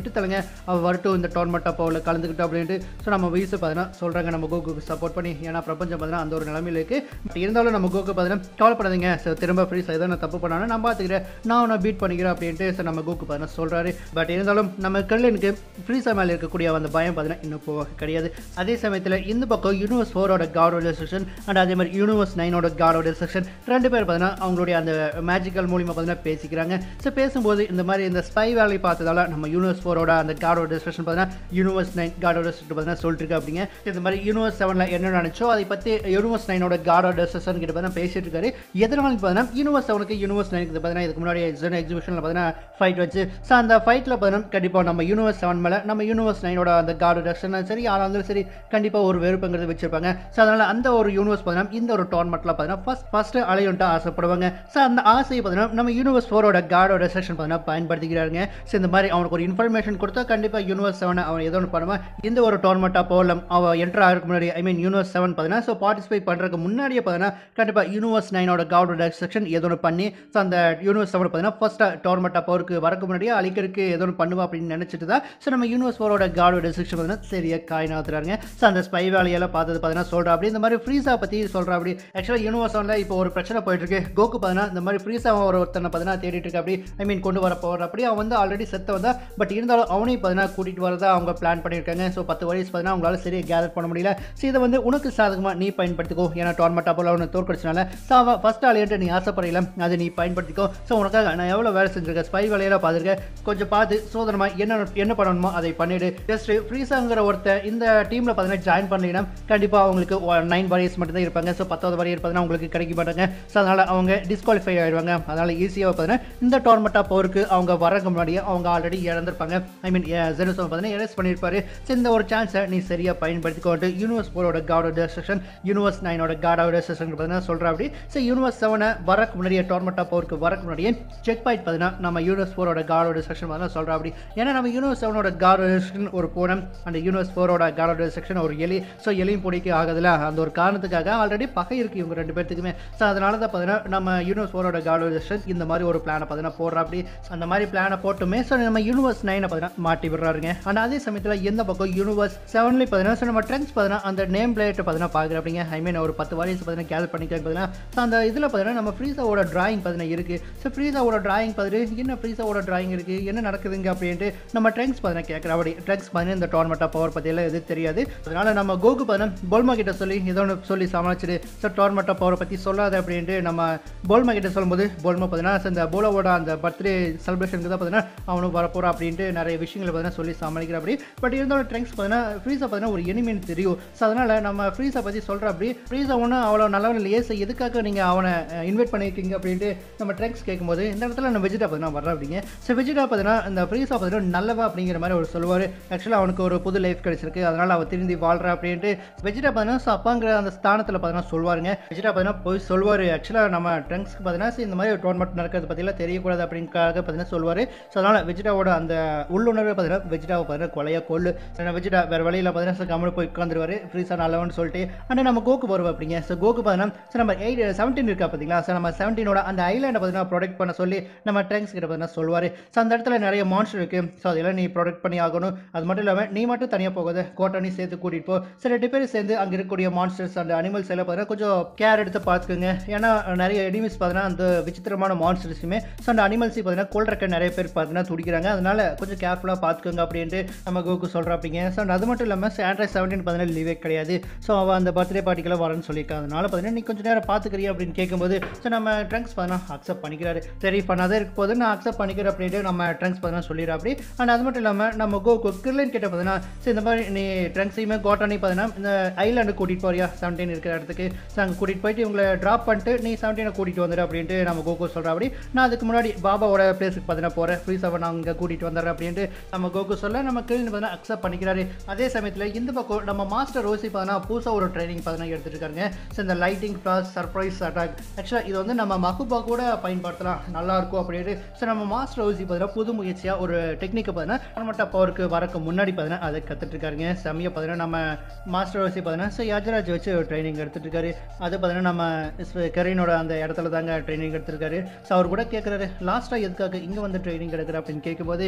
விட்டு தலங்க அவள் வரட்டும் இந்த டோர்னமெண்ட் அப்போவில் கலந்துக்கிட்டோம் அப்படின்ட்டு ஸோ நம்ம வயசு பார்த்தீங்கன்னா சொல்கிறாங்க நம்ம கோகுக்கு சப்போர்ட் பண்ணி ஏன்னா பிரபஞ்சம் பார்த்தீங்கன்னா அந்த ஒரு நிலமையில இருக்குது பட் இருந்தாலும் நம்ம கோகு பார்த்தீங்கன்னா கவலைப்படாதீங்க ஸோ திரும்ப ஃப்ரீ ஏதோ நான் தப்பு பண்ணாலும் நான் பார்த்துக்கிறேன் நான் உன்னை பீட் பண்ணிக்கிறேன் அப்படின்ட்டு ஸோ நம்ம கோகு பார்த்தீங்கன்னா சொல்கிறாரு பட் இருந்தாலும் நம்ம கல்லனுக்கு ஃப்ரீஸா மேலே இருக்கக்கூடிய அந்த பயம் பார்த்தீங்கன்னா இன்னும் போக கிடையாது அதே சமயத்தில் இந்த பக்கம் யூனிவர்ஸ் ஃபோரோட காடோட செக்ஷன் அண்ட் அதே மாதிரி யூனிவர்ஸ் நைனோட காடோட செக்ஷன் ரெண்டு பேர் பார்த்தீங்கன்னா அவங்களுடைய அந்த மேஜிக்கல் மூலியமாக பார்த்தீங்கன்னா பேசிக்கிறாங்க ஸோ பேசும்போது இந்த மாதிரி இந்த ஸ்பை வேலை பார்த்ததால நம்ம யூனிவர்ஸ் ஃபோரோட அந்த காடோட செக்ஷன் பார்த்தீங்கன்னா யூனிவர்ஸ் நைன் காடோட செக்ஷன் பார்த்தீங்கன்னா சொல்லிட்டு இருக்கு அப்படிங்க இந்த மாதிரி யூனிவர்ஸ் செவனில் என்ன நினைச்சோ அதை பற்றி யூனிவர்ஸ் நைனோட காடோட செஷன் கிட்ட பார்த்தீங்கன்னா பேசிட்டு இருக்காரு எதனால பார்த்தீங்கன்னா யூனிவர்ஸ் செவனுக்கு யூனிவர்ஸ் நைனுக்கு பார்த்தீங்கன்னா இதுக்கு முன்னாடி எக்ஸன் எக்ஸிபிஷனில் பார்த்தீங்கன்னா ஃபைட் வச்சு ஸோ அந்த ஃபைட்டில் பார்த்தீங்கன்னா கண்டிப்பாக நம்ம யூனிவர்ஸ் செவன் மேலே நம்ம யூனிவர்ஸ் நைனோட அந்த காடோட செஷன் சரி யாராக இருந்தாலும் சரி கண்டிப்பாக ஒரு வெறுப்புங்கிறது வச்சிருப்பாங்க ஸோ அதனால் அந்த ஒரு யூனிவர்ஸ் பார்த்தீங்கன்னா இந்த ஒரு டோர்னமெண்ட்டில் பார்த்தீங்கன்னா ஃபஸ்ட் ஃபஸ்ட்டு அலையன்ட்டு ஆசைப்படுவாங்க ஸோ அந்த ஆசையை பார்த்தீங்கன்னா நம்ம யூனிவர்ஸ் ஃபோரோட காடோட செஷன் பார்த்தீங்கன்னா பயன்படுத்திக்கிறாருங்க ஸோ இந்த மாதிரி அவனுக்கு ஒரு இன்ஃபர்மேஷன் கொடுத்தா கண்டிப்பாக யூனிவர்ஸ் செவனை அவன் ஏதோ ஒன்று பண்ணுவான் இந்த ஒரு டோர்னமெண்ட்டாக போகலாம் அவன் என்ட்ரு ஆகிறதுக்கு முன்னாடி ஐ மீன் யூனிவர்ஸ் செவன் பார்த்தீங்கன்னா ஸோ பார்ட்டிசிபேட் பண்ணுறதுக்கு முன்னாடியே பார்த்தீங்கன்னா கண்டிப்பாக யூனிவர்ஸ் நைனோட காடோட செக்ஷன் ஏதோ ஒன்று பண்ணி ஸோ அந்த யூனிவர்ஸ் செவன் பார்த்தீங்கன்னா ஃபஸ்ட்டாக டோர்னமெண்ட்டாக போருக்கு வரக்கு முன்னாடியே அழிக்கிறதுக்கு ஏதோ ஒன்று பண்ணுவா அப்படின்னு நினச்சிட்டு தான் ஸோ நம்ம யூனிவர்ஸ் ஃபோரோட காடோட செக்ஷன் பார்த்தீங்கன்னா சரியாக காயினாத்துறாங்க ஸோ அந்த ஸ்பை வேலையெல்லாம் பார்த்தது பார்த்தீங்கன்னா சொல்கிறா அப்படி இந்த மாதிரி ஃப்ரீஸா பற்றி சொல்கிறா அப்படி ஆக்சுவலாக யூனிவர்ஸ் ஒன்ல இப்போ ஒரு பிரச்சனை போயிட்டு இருக்கு கோக்கு பார்த்தீங்கன்னா இந்த மாதிரி ஃப்ரீஸா ஒரு ஒருத்தனை பார்த்தீங்கன்னா தேடிட்டு இருக்கு அப்படி ஐ மீன் கொண்டு வர போகிற அப்படி அவன் வந்து ஆல்ரெடி செத்த வந்தா பட் இருந்தாலும் அவனையும் பார்த்தீங்கன்னா கூட்டிகிட்டு வரதா அவங்க பிளான் பண்ணியிருக்காங்க ஸோ பத்து வயசு பார்த்தீங்கன்னா அவங்களால சரியாக கேதர் பண்ண முடியல ஸோ இதை வந்து உனக்கு சாதகமாக நீ பயன்படுத்திக்கோ ஏன்னா டோர்னமெண்ட் அப்போ அவனை தோற்கடிச்சனால ஸோ அவன் ஃபஸ்ட் ஆளியன்ட்டு நீ ஆசைப்படையில அதை நீ பயன்படுத்திக்கோ ஸோ உனக்காக நான் எவ்வளோ வேலை செஞ்சிருக்கேன் ஸ்பை வேலையெல்லாம் பார்த்துருக்கேன் கொஞ்சம் பார்த்து சோதனமாக என்ன என்ன பண்ணணுமோ அதை பண்ணிவிடு ஜஸ்ட் ஃப்ரீஸாங்கிற ஒருத்தர் இந்த டீமில் பார்த்தீங்கன்னா ஜாயின் பண்ணீங்கன்னா கண்டிப்பாக அவங்களுக்கு நைன் வாரியர்ஸ் மட்டும் தான் இருப்பாங்க ஸோ பத்தாவது வாரியர் பார்த்தீங்கன்னா உங்களுக்கு கிடைக்க மாட்டாங்க ஸோ அதனால் அவங்க டிஸ்குவாலிஃபை ஆயிடுவாங்க அதனால் ஈஸியாக பார்த்தீங்கன்னா இந்த டோர்னமெண்ட்டாக போருக்கு அவங்க வரக்கு முன்னாடியே அவங்க ஆல்ரெடி இறந்துருப்பாங்க ஐ மீன் ஜெருசம் பார்த்தீங்கன்னா எரேஸ் பண்ணியிருப்பாரு ஸோ இந்த ஒரு சான்ஸை நீ சரியாக பயன்படுத்திக்கோட்டு யூனிவர்ஸ் ஃபோரோட காடோட செஷன் யூனிவர்ஸ் நைனோட காடோட செஷன் பார்த்தீங்கன்னா சொல்கிறா அப்படி ஸோ யூனிவர்ஸ் செவனை வரக்கு முன்னாடியே டோர்னமெண்ட்டாக போருக்கு வரக்கு முன்னாடியே செக் பாயிண்ட் பார்த்தீங்கன்னா நம்ம யூனிவர்ஸ் ஃபோரோட காடோட செக்ஷன் பார்த்தீங்கன்னா சொல்கிறா அப்படி ஏன்னா நம்ம யூனிவர்ஸ் செவனோட காடோட செக்ஷன் ஒரு பூனம் அந்த யூனிவர்ஸ் ஃபோரோட காடோட செக்ஷன் ஒரு எலி ஸோ எலியும் பிடிக்க ஆகுதுல அந்த ஒரு காரணத்துக்காக ஆல்ரெடி பகை இருக்குது இவங்க ரெண்டு பேர்த்துக்குமே ஸோ அதனால தான் பார்த்தீங்கன்னா நம்ம யூனிவர்ஸ் ஃபோரோட காடோட செக்ஷன் இந்த மாதிரி ஒரு பிளானை பார்த்தீங்கன்னா போடுறா அப்படி அந்த மாதிரி பிளானை போட்டுமே ஸோ நம்ம யூனிவர்ஸ் நைனை பார்த்தீங்கன்னா மாட்டி விடுறாருங்க ஆனால் அதே சமயத்தில் எந்த பக்கம் யூனிவர்ஸ் செவன்லேயும் பார்த்தீங்கன்னா ஸோ நம்ம ட்ரெண்ட்ஸ் பார்த்தீங்கன்னா அந்த நேம் பிளேட்டை பார்த்தீங்கன்னா பார்க்குற அப்படிங்க ஐ மீன் ஒரு பத்து வாரிஸ் பார்த்தீங்கன்னா கேதர் பண்ணிக்கிறேன் பார்த்தீங்கன்னா ஸோ அந்த இதில் பார்த்தீங்கன்னா நம்ம ஃப்ரீஸாவோட டிராயிங் பார்த்தீங்கன்னா இருக்குது ஸோ ஃப்ரீஸாவோட டிராயிங் பார்த்துட்டு என்ன ஃப்ரீஸாவோட டிராயிங் இருக்குது என்ன நடக்குதுங்க அப்படின்ட்டு நம்ம ட்ரெண்ட்ஸ் பார்த்தீங்கன்னா கேட்குற அப்படி ட்ரெண்ட்ஸ் பார்த்தீங்கன்னா இந்த டோர்னமெண்ட் பவர் பற்றியெல்லாம் எது தெரியாது அதனால நம்ம கோகு பார்த்தீங்கன்னா போல்மா கிட்ட சொல்லி ஏதோ ஒன்று சொல்லி சமாளிச்சிட்டு ஸோ டோர்னமெண்ட் பவரை பற்றி சொல்லாத அப்படின்ட்டு நம்ம போல்மா கிட்ட சொல்லும்போது போல்மா பார்த்தீங்கன்னா so இந்த போலோவோட அந்த பர்த்டே செலிப்ரேஷனுக்கு தான் பார்த்தீங்கன்னா அவனும் வரப்போகிறான் அப்படின்ட்டு நிறைய விஷயங்களை பார்த்தீங்கன்னா சொல்லி சமாளிக்கிற அப்படி பட் இருந்தாலும் ட்ரெண்ட்ஸ் பார்த்தீங்கன்னா ஃப்ரீஸா பார்த்தீங்கன்னா ஒரு எனிமின்னு தெரியும் ஸோ அதனால் நம்ம ஃப்ரீஸை பற்றி சொல்கிற அப்படி ஃப்ரீஸா ஒன்றும் அவ்வளோ நல்லவன் இல்லையே ஸோ எதுக்காக நீங்கள் அவனை இன்வைட் பண்ணியிருக்கீங்க அப்படின்ட்டு நம்ம ட்ரெண்ட்ஸ் கேட்கும்போது இந்த இடத்துல நம்ம வெஜிடா பார்த்தீங்கன்னா வர்ற அப்படிங்க ஸோ வெஜிடா பார்த்தீங்கன்னா இந்த ஃப்ரீஸா பார்த்தீங்கன்னா நல்லவா அப்படிங்கிற மாதிரி அவர் சொல்லுவார் ஆக்சுவலாக அவனுக்கு ஒரு புது லைஃப் கிடைச்சிருக்கு அதனால் அவன் திரும்பி வாழ்றா அப்படின்ட்டு வெஜிடா பார்த்தீங்கன்னா ஸோ அப்பாங்கிற அந்த ஸ்தானத்தில் பார்த்தீங்கன்னா சொல்லுவாருங்க வெஜிடா பார்த்தீங்கன்னா போய் சொல்லுவார் ஆக்சுவலாக நம்ம ட்ரெண்ட்ஸ்க்கு பார்த்தீங்கன்னா so இந்த மாதிரி டோர்னமெண்ட் நடக்கிறது பற்றிலாம் தெரியக்கூடாது அப்படிங்கிறதுக்காக பார்த்தீங்கன்னா சொல்லுவார் ஸோ அதனால் வெஜிடாவோட அந்த உள்ளுணர்வை பார்த்தீங்கன்னா வெஜிடாவை பார்த்தீங்கன்னா கொலையாக கொள்ளு ஏன்னா வெஜிடா வேறு வழியில் பார்த்தீங்கன்னா so கம்முனு போய் உட்காந்துருவாரு ஃப்ரீஸாக நல்லவன்னு சொல்லிட்டு ஆனால் நம்ம கோக்கு போடுவோம் அப்படிங்க ஸோ கோக்கு பார்த்தீங்கன்னா ஸோ நம்ம எயிட் செவன்டீன் இருக்கா பார்த்தீங்களா ஸோ நம்ம செவன்டீனோட அந்த ஐலாண்டை பார்த்தீங்கன்னா ப்ரொடெக்ட் பண்ண சொல்லி நம்ம ட்ரெண்ட்ஸ் கிட்ட பார்த்தீங்கன்னா சொல்லுவார் ஸோ அந்த இடத்துல நிறைய மான்ஸ்டர் இருக்குது ஸோ அதெல்லாம் நீ ப்ரொடெக்ட் பண்ணி ஆகணும் அது மட்டும் இல்லாமல் நீ மட்டும் தனியாக போகாத கோட்டனி சேர்த்து கூட்டிகிட்டு போ ஸோ ரெண்டு பேரும் சேர்ந்து அங்கே இருக்கக்கூடிய மான்ஸ்டர்ஸ் அந்த அனிமல்ஸ் எல்லாம் பார்த்தீங்கன்னா கொஞ்சம் கேர் எடுத்து பார்த்துக்குங்க ஏன்னா நிறைய எனிமல்ஸ் பார்த்தீங்கன்னா அந்த விசித்திரமான மான்ஸ்டர்ஸுமே ஸோ அந்த அனிமல்ஸ் பார்த்தீங்கன்னா கொள்றக்க நிறைய பேர் பார்த்தீங்கன்னா துடிக்கிறாங்க அதனால கொஞ்சம் கேர்ஃபுல்லாக பார்த்துக்கோங்க அப்படின்ட்டு நம்ம கோகு சொல்கிறாப்பிங்க ஸோ அது மட்டும் இல்லாமல் ஆண்ட்ராய்ட் செவன்டீன் பார்த்தீங்கன்னா லீவே கிடையாது ஸோ அவள் அந்த பர்த்டே பார்ட்டிக்கெல்லாம் வரேன்னு சொல்லியிருக்காங்க அதனால பார்த்தீங்கன்னா நீ கொஞ்சம் நேரம் பார்த்துக்கிறியா அப்படின்னு கேட்கும்போது ஸோ நம்ம ட்ரங்க்ஸ் பார்த்தீங்கன்னா அக்செப்ட் பண்ணிக்கிறாரு சரி பண்ணாதே இருக்க போது நான் அக்செப்ட் பண்ணிக்கிறேன் அப்படின்ட்டு நம்ம ட்ரங்க்ஸ் பார்த்தீங்கன்னா சொல்லிடுறா அப்படி அண்ட் அது மட்டும் இல்லாமல் நம்ம கோகு கிர்லின் கிட்ட பார்த்தீங்கன்னா ஸோ இந்த மாதிரி நீ ட்ரங்க்ஸையுமே கோட்டானி பார்த்தீங்கன்னா இந்த ஐலாண்டு கூட்டிகிட்டு போறியா செவன்டீன் இருக்கிற இடத்துக்கு ஸோ அங்கே கூட்டிகிட்டு போயிட்டு இவங்களை ட்ராப் பண்ணிட்டு நீ செவன்டீனை கூட்டிகிட்டு வந்துடு அப்படின்ட்டு நம்ம கோகு சொல்கிறா அப்படி நான் அதுக்கு முன்னாடி பாபாவோட பிளேஸுக்கு பார்த்தீங்கன்னா போகிறேன் ஃப்ரீஸாவை நான் அங்கே கூட்டிகிட்டு வந்துடுறேன் அப்படின்ட்டு நம்ம கோகு சொல்ல நம்ம கிளின் பார்த்தீங்கன்னா அக்செப்ட் பண்ணிக்கிறாரு அதே சமயத்தில் இந்த பக்கம் நம்ம மாஸ்டர் ரோசி பார்த்தீங்கன்னா புதுசாக ஒரு ட்ரைனிங் பார்த்தீங்கன்னா எடுத்துட்டு இருக்காங்க ஸோ இந்த லைட்டிங் ப்ளஸ் சர்ப்ரைஸ் அட்டாக் ஆக்சுவலாக இது வந்து நம்ம மகுபா கூட பயன்படுத்தலாம் நல்லா இருக்கும் அப்படின்ட்டு ஸோ நம்ம மாஸ்டர் ரோசி பார்த்தீங்கன்னா புது முயற்சியாக ஒரு டெக்னிக்கை பார்த்தீங்கன்னா மட்ட பவருக்கு வரக்கு முன்னாடி பார்த்தீங்கன்னா அதை கற்றுட்டு இருக்காருங்க செம்மையை பார்த்தீங்கன்னா நம்ம மாஸ்டர் ரோசி பார்த்தீங்கன்னா ஸோ யாஜராஜ் வச்சு ட்ரைனிங் எடுத்துட்டு இருக்காரு அது பார்த்தீங்கன்னா நம்ம கரீனோட அந்த இடத்துல தாங்க ட்ரைனிங் எடுத்திருக்காரு ஸோ அவர் கூட கேட்குறாரு லாஸ்ட்டாக எதுக்காக இங்கே வந்து ட்ரைனிங் எடுக்கிற அப்படின்னு கேட்கும்போது ஸோ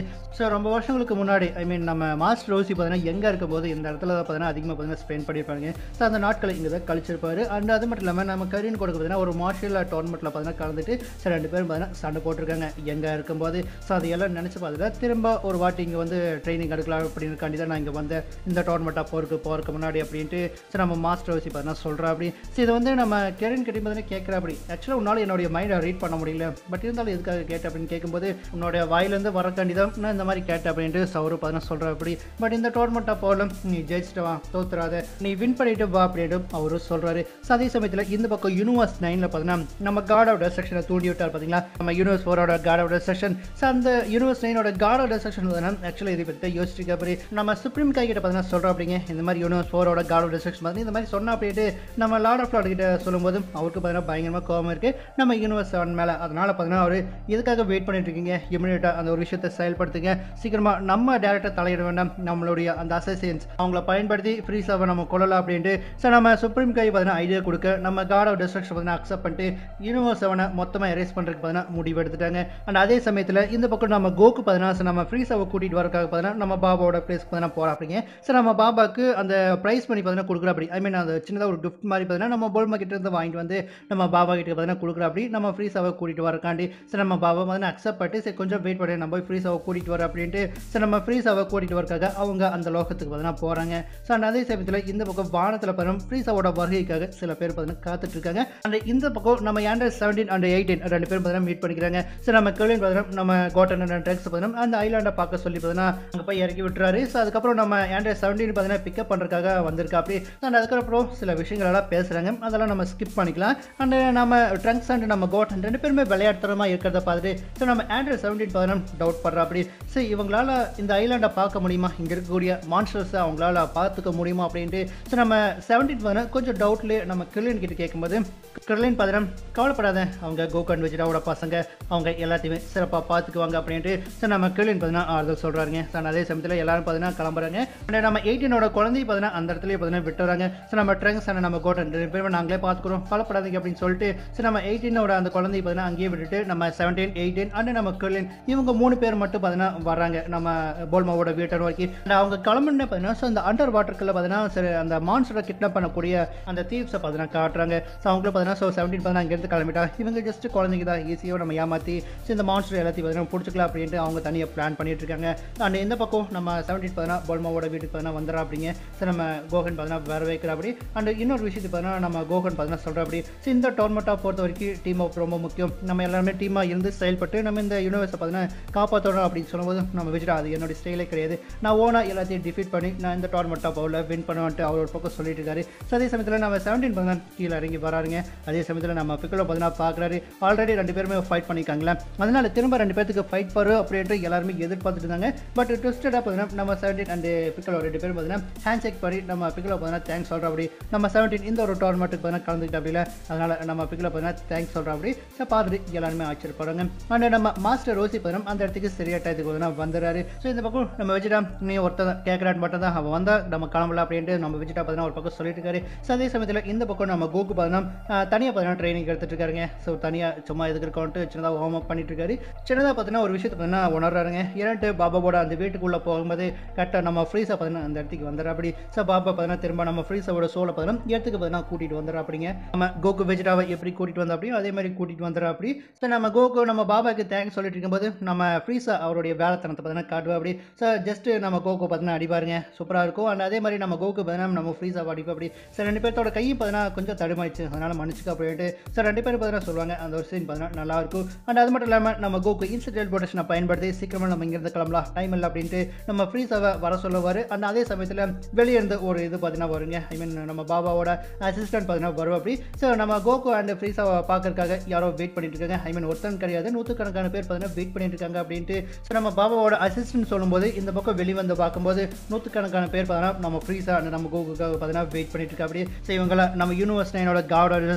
ஸோ ரொம்ப வருஷங்களுக்கு முன்னாடி ஐ மீன் நம்ம மாஸ்டர் ரோசி பார்த்தீங்கன்னா எங்கே இருக்கும்போது இந்த இடத்துல தான் பார்த்தீங்கன்னா அதிகமாக பார்த்தீங்கன்னா ஸ்பெண்ட் பண்ணியிருப்பாங்க ஸோ அந்த நாட்களை இங்கே தான் கழிச்சிருப்பாரு அண்ட் அது மட்டும் இல்லாமல் நம்ம கரீன் கொடுக்க பார்த்தீங்கன்னா ஒரு மார்ஷியல் டோர்னமெண்ட்டில் பார்த்தீங்கன்னா கலந்துட்டு ஸோ ரெண்டு பேரும் பார்த்தீங்கன்னா சண்டை போட்டிருக்காங்க எங்கே இருக்கும்போது ஸோ அதையெல்லாம் நினச்சி பார்த்துட்டு திரும்ப ஒரு வாட்டி இங்கே வந்து ட்ரைனிங் எடுக்கலாம் அப்படின்னு காண்டி தான் நான் இங்கே வந்தேன் இந்த டோர்னமெண்ட்டாக போகிறதுக்கு போகிறதுக்கு முன்னாடி அப்படின்ட்டு ஸோ நம்ம மாஸ்டர் ரோசி பார்த்தீங்கன்னா சொல்கிறா அப்படி ஸோ இதை வந்து நம்ம கெரின் கிட்ட பார்த்தீங்கன்னா கேட்குற அப்படி ஆக்சுவலாக உன்னால் என்னுடைய மைண்டை ரீட் பண்ண முடியல பட் இருந்தாலும் எதுக்காக கேட்டேன் அப்படின்னு கேட்கும்போது உன்னோட வாயிலேருந்து வரக்காண்டி தான் நான் இந்த மாதிரி கேட்டேன் அப்படின்ட்டு சௌரு பார்த்தீங்கன்னா சொல்கிற அப்படி பட் இந்த டோர்னமெண்ட்டாக போகல நீ ஜெயிச்சிட்டு வா தோத்துறாத நீ வின் பண்ணிட்டு வா அப்படின்ட்டு அவரும் சொல்கிறாரு ஸோ அதே சமயத்தில் இந்த பக்கம் யூனிவர்ஸ் நைனில் பார்த்தீங்கன்னா நம்ம காடோட செக்ஷனை தூண்டி விட்டார் பார்த்தீங்களா நம்ம யூனிவர்ஸ் ஃபோரோட காடோட செக்ஷன் ஸோ அந்த யூனிவர்ஸ் நைனோட காடோட செக்ஷன் பார்த்தீங்கன்னா ஆக்சுவலாக இதை பற்றி யோசிச்சிருக்க அப்படி நம்ம சுப்ரீம் கை கிட்ட பார்த்தீங்கன்னா சொல்கிறோம் அப்படிங்க இந்த மாதிரி யூனிவர்ஸ் ஃபோரோட காடோட செக்ஷன் பார்த்தீங்கன்னா இந்த மாதிரி சொன்னா அப்படின்ட்டு நம்ம லார்ட் ஆஃப் லார்ட் கிட்ட சொல்லும்போது அவருக்கு பார்த்தீங்கன்னா பயங்கரமாக கோவம் இருக்குது நம்ம யூனிவர்ஸ் செவன் மேலே அதனால் பார்த்தீங்கன்னா அவர் இதுக்காக வெயிட் பண்ணிட்டு இருக்கீங்க இமிடியேட்டாக அந்த ஒரு விஷயத்தை செயல்படுத்துங்க சீக்கிரமாக நம்ம டேரக்டாக தலையிட வேண்டாம் நம்மளுடைய அந்த அசசியன்ஸ் அவங்கள பயன்படுத்தி ஃப்ரீ சர்வை நம்ம கொள்ளலாம் அப்படின்ட்டு ஸோ நம்ம சுப்ரீம் கை பார்த்தீங்கன்னா ஐடியா கொடுக்க நம்ம காட் ஆஃப் டிஸ்ட்ரக்ஷன் பார்த்தீங்கன்னா அக்செப்ட் பண்ணிட்டு யூனிவர்ஸ் செவனை மொத்தமாக எரேஸ் பண்ணுறதுக்கு பார்த்தீங்கன்னா முடிவு எடுத்துட்டாங்க அண்ட் அதே சமயத்தில் இந்த பக்கம் நம்ம கோக்கு பார்த்தீங்கன்னா so நம்ம ஃப்ரீ சர்வை கூட்டிகிட்டு வரக்காக பார்த்தீங்கன்னா நம்ம பாபாவோட பிளேஸ் பார்த்தீங்கன்னா போகிறோம் அப்படிங்க ஸோ நம்ம பாபாவுக்கு அந்த ப்ரைஸ் பண்ணி பார்த்தீங்கன்னா கொடுக்குற அப்படி ஐ மீன் அந்த சின்னதாக ஒரு கிஃப்ட் மாதிரி பார்த்தீங்கன்னா நம்ம போல்மா கிட்ட இருந்து வாங்கிட்டு வந்து நம்ம பாபா கிட்ட பார்த்தீங்கன்னா கொடுக்குற அப்படி நம்ம ஃப்ரீ சர்வை கூட்டிகிட்டு வரக்காண்டி சரி நம்ம பாபா பார்த்தீங்கன்னா அக்செப்ட் பண்ணிட்டு சரி கொஞ்சம் வெயிட் பண்ணி நம்ம போய் ஃப்ரீ சர்வை கூட்டிகிட்டு வர அப்படின்ட்டு சரி நம்ம ஃப்ரீ சர்வை கூட்டிகிட்டு வரக்காக அவங்க அந்த லோகத்துக்கு பார்த்தீங்கன்னா போகிறாங்க ஸோ அந்த அதே சமயத்தில் இந்த பக்கம் வானத்தில் பார்த்தீங்கன்னா ஃப்ரீ சர்வோட வருகைக்காக சில பேர் பார்த்தீங்கன்னா காத்துட்டு இருக்காங்க அந்த இந்த பக்கம் நம்ம ஆண்ட்ராய்ட் செவன்டீன் அண்ட் எயிட்டீன் ரெண்டு பேரும் பார்த்தீங்கன்னா மீட் பண்ணிக்கிறாங்க ஸோ நம்ம கல்யாணம் பார்த்தீங்கன்னா நம்ம கோட்டன் அண்ட் ட்ரக்ஸ் பார்த்தீங்கன்னா அந்த ஐலாண்டை பார்க்க சொல்லி பார்த்தீங்கன்னா அங்கே போய் இறக்கி விட்டுறாரு ஸோ அதுக்கப்புறம் நம்ம ஆண்ட்ராய்ட் செவன்டீன் பார்த்தீங்கன்னா பிக்கப் பண்ணுறதுக்காக வந்திருக்கா அப்படி அண்ட் அதுக்கப்புறம் சில விஷயங்கள் எல்லாம் பேசுகிறாங்க அதெல்லாம் நம்ம ஸ்கிப் பண்ணிக்கலாம் அண்ட் நம்ம ட்ரங்க்ஸ் அண்ட் நம்ம கோட்டன் ரெண்டு பேருமே விளையாட்டுத்தனமாக இருக்கிறத பார்த்துட்டு ஸோ நம்ம ஆண்ட்ராய்ட் செவன்டீன் பார்த்தீங்கன்னா டவுட் பண்ணுறா அப்படி ஸோ இவங்களால இந்த ஐலாண்டை பார்க்க முடியுமா இங்கே இருக்கக்கூடிய மான்ஸ்டர்ஸை அவங்களால பார்த்துக்க முடியுமா அப்படின்ட்டு ஸோ நம்ம செவன்டீன் பார்த்தீங்கன்னா கொஞ்சம் டவுட்லேயே நம்ம கிரிலின் கிட்ட கேட்கும்போது கிரிலின் பார்த்தீங்கன்னா கவலைப்படாத அவங்க கோகன் வெஜிடாவோட பசங்க அவங்க எல்லாத்தையுமே சிறப்பாக பார்த்துக்குவாங்க அப்படின்ட்டு ஸோ நம்ம கிரிலின் பார்த்தீங்கன்னா ஆறுதல் சொல்கிறாங்க ஸோ அதே சமயத்தில் எல்லாரும் பார்த்தீங்கன்னா கிளம்புறாங்க அண்ட் நம்ம எயிட்டீனோட குழந்தை பார்த்தீங்கன்னா அந்த இடத்துலயே பார்த்தீங்கன்னா விட்டுறாங்க ஸோ நம்ம ட்ரங்க்ஸ் அண்ட் நம்ம கோட்டன் ரெண்டு பேருமே நாங்களே பார்த்துக்குறோம் கவலைப்படாதீங்க அப்படின்னு சொல்லிட்டு ஸோ நம்ம எயிட்டீனோட அந்த குழந்தை பார்த்தீங்கன்னா அங்கேயே விட்டுட்டு நம்ம செவன்டீன் எயிட்டீன் அண்ட் நம்ம கிரிலின் இவங்க மூணு பேர் மட்டும் பார்த்தீங்கன்னா வராங்க நம்ம போல்மாவோட வீட்டர் வரைக்கும் அண்ட் அவங்க கிளம்புன்னு பார்த்தீங்கன்னா ஸோ அந்த அண்டர் வாட்டருக்குள்ள பார்த்தீங்கன்னா சரி அந்த மான்ஸ்டரை கிட்னாப் பண்ணக்கூடிய அந்த தீவ்ஸை பார்த்தீங்கன்னா காட்டுறாங்க ஸோ அவங்களும் பார்த்தீங்கன்னா ஸோ செவன்டீன் பார்த்தீங்கன்னா இங்கேருந்து கிளம்பிட்டா இவங்க ஜஸ்ட் குழந்தைங்க தான் ஈஸியாக நம்ம ஏமாற்றி ஸோ இந்த மான்ஸ்டர் எல்லாத்தையும் பார்த்தீங்கன்னா பிடிச்சிக்கலாம் அப்படின்ட்டு அவங்க தனியாக பிளான் பண்ணிட்டு இருக்காங்க அண்ட் இந்த பக்கம் நம்ம செவன்டீன் பார்த்தீங்கன்னா போல்மாவோட வீட்டுக்கு பார்த்தீங்கன்னா வந்துடுறா அப்படிங்க ஸோ நம்ம கோகன் பார்த்தீங்கன்னா வர வைக்கிற அப்படி அண்ட் இன்னொரு விஷயத்தை பார்த்தீங்கன்னா நம்ம கோகன் பார்த்தீங்கன்னா சொல்கிற அப்படி ஸோ இந்த டோர்னமெண்ட்டாக பொறுத்த வரைக்கும் டீம் அப் ரொம்ப முக்கியம் நம்ம எல்லாருமே டீமாக இருந்து செயல்பட்டு நம்ம இந்த யூனிவர்ஸை பார்த்தீங்கன்னா காப்பாற்றணும் அப்படின்னு சொல்லும்போது நம்ம விஜய் அது என்னோட ஸ்டைலே கிடையாது நான் ஓனாக எல்லாத்தையும் டிஃபீட் பண்ணி நான் இந்த டோர்னமெண்ட்டாக பவுலில் வின் பண்ணுவேன்ட்டு அவர் ஒரு பக்கம் சொல்லிட்டு இருக்காரு ஸோ அதே சமயத்தில் நம்ம செவன்டீன் பார்த்தீங்கன்னா கீழே இறங்கி வராருங்க அதே சமயத்தில் நம்ம பிக்கலோ பார்த்தீங்கன்னா பார்க்குறாரு ஆல்ரெடி ரெண்டு பேருமே ஃபைட் பண்ணிக்காங்களே அதனால திரும்ப ரெண்டு பேருக்கு ஃபைட் வரும் அப்படின்ட்டு எல்லாருமே எதிர்பார்த்துட்டு இருந்தாங்க பட் ட்விஸ்டடாக பார்த்தீங்கன்னா நம்ம செவன்டீன் அண்ட் பிக்கலோ ரெண்டு பேரும் பார்த்தீங்கன்னா ஹேண்ட் செக் பண்ணி நம்ம பிக்கலோ பார்த்தீங்கன்னா தேங்க்ஸ் சொல்கிற அப்படி நம்ம செவன்டீன் இந்த ஒரு டோர்னமெண்ட்டுக்கு பார்த்தீங்கன்னா கலந்துக்கிட்ட அப்படில அதனால் நம்ம பிக்கலோ பார்த்தீங்கன்னா தேங்க்ஸ் சொல்கிற அப்படி ஸோ பார்த்துட்டு எல்லாருமே ஆச்சரியப்படுறாங்க அண்ட் நம்ம மாஸ்டர் ரோசி பார்த்தீங்கன்னா அந்த இடத்துக்கு சரியா டயத்துக்கு பார்த்தீங்கன்னா வந்துடுறாரு ஸோ இந்த பக்கம் நம்ம விஜிடா நீ ஒருத்தன் கேட்குறான்னு மட்டும் தான் அவன் வந்தால் நம்ம கிளம்பலாம் அப்படின்ட்டு நம்ம விஜிடா பார்த்தீங்கன்னா ஒரு பக்கம் சொல்லிட்டு இருக்காரு ஸோ அதே சமயத்தில் இந்த பக்கம் நம்ம கோகு பார்த்தீங்கன்னா தனியாக பார்த்தீங்கன்னா ட்ரைனிங் எடுத்துட்டு இருக்காருங்க ஸோ தனியாக சும்மா எதுக்கு இருக்கோன்ட்டு சின்னதாக ஹோம் ஒர்க் பண்ணிட்டு இருக்காரு சின்னதாக பார்த்தீங்கன்னா ஒரு விஷயத்தை பார்த்தீங்கன்னா உணர்றாருங்க இரண்டு பாபாவோட அந்த வீட்டுக்குள்ளே போகும்போது கரெக்டாக நம்ம ஃப்ரீஸை பார்த்தீங்கன்னா அந்த இடத்துக்கு வந்துடுற அப்படி ஸோ பாபா பார்த்தீங்கன்னா திரும்ப நம்ம ஃப்ரீஸோட சோலை பார்த்தீங்கன்னா இடத்துக்கு பார்த்தீங்கன்னா கூட்டிகிட்டு வந்துடுற அப்படிங்க நம்ம கோகு வெஜிடாவை எப்படி கூட்டிகிட்டு வந்தா அப்படியோ அதே மாதிரி கூட்டிகிட்டு வந்துடுற அப்படி ஸோ நம்ம கோகு நம்ம பாபாக்கு தேங்க்ஸ் சொல்லிட்டு இருக்கும்போது நம்ம ஃப்ரீஸா அவருடைய வேலைத்தனத்தை பார்த்தீங்கன்னா காட்டுவா அப்படி ஸோ ஜஸ்ட் நம்ம கோகோ பார்த்தீங்கன்னா அடிப்பாருங்க சூப்பராக இருக்கும் அண்ட் அதே மாதிரி நம்ம கோகு பார்த்தீங்கன்னா நம்ம ஃப்ரீஸா அடிப்போம் அப்படி ஸோ ரெண்டு பேர்த்தோட கையும் பார்த்தீங்கன்னா கொஞ்சம் தடுமாயிடுச்சு அதனால் மன்னிச்சுக்க அப்படின்ட்டு ஸோ ரெண்டு பேரும் பார்த்தீங்கன்னா சொல்லுவாங்க அந்த ஒரு சீன் பார்த்தீங்கன்னா நல்லா இருக்கும் அண்ட் அது மட்டும் இல்லாமல் நம்ம கோகு இன்சிடென்ட் ப்ரொடக்ஷனை பயன்படுத்தி சீக்கிரமாக நம்ம இங்கேருந்து கிளம்பலாம் டைம் இல்லை அப்படின்ட்டு நம்ம ஃப்ரீஸாவை வர சொல்லுவார் அண்ட் அதே சமயத்தில் வெளியே இருந்து ஒரு இது பார்த்தீங்கன்னா வருங்க ஐ மீன் நம்ம பாபாவோட அசிஸ்டன்ட் பார்த்தீங்கன்னா வரும் அப்படி ஸோ நம்ம கோகு அண்ட் ஃப்ரீஸாவை பார்க்கறதுக்காக யாரோ வெயிட் பண்ணிட்டு இருக்காங்க ஐ மீன் ஒருத்தன் கிடையாது நூற்றுக்கணக்கான பேர் பார்த்தீங்கன்னா வெயிட் பண்ணிட்டு இருக்காங்க அப்படின்ட்டு ஸோ நம்ம பாபாவோட அசிஸ்டன்ட் சொல்லும்போது இந்த பக்கம் வெளிவந்து பார்க்கும்போது நூற்றுக்கணக்கான பேர் பார்த்தீங்கன்னா நம்ம ஃப்ரீஸாக நம்ம கோகுக்காக பார்த்தீங்கன்னா வெயிட் பண்ணிட்டு இருக்கா அப்படி ஸோ இவங்கள நம்ம யூனிவர்ஸ் நைனோட காடோட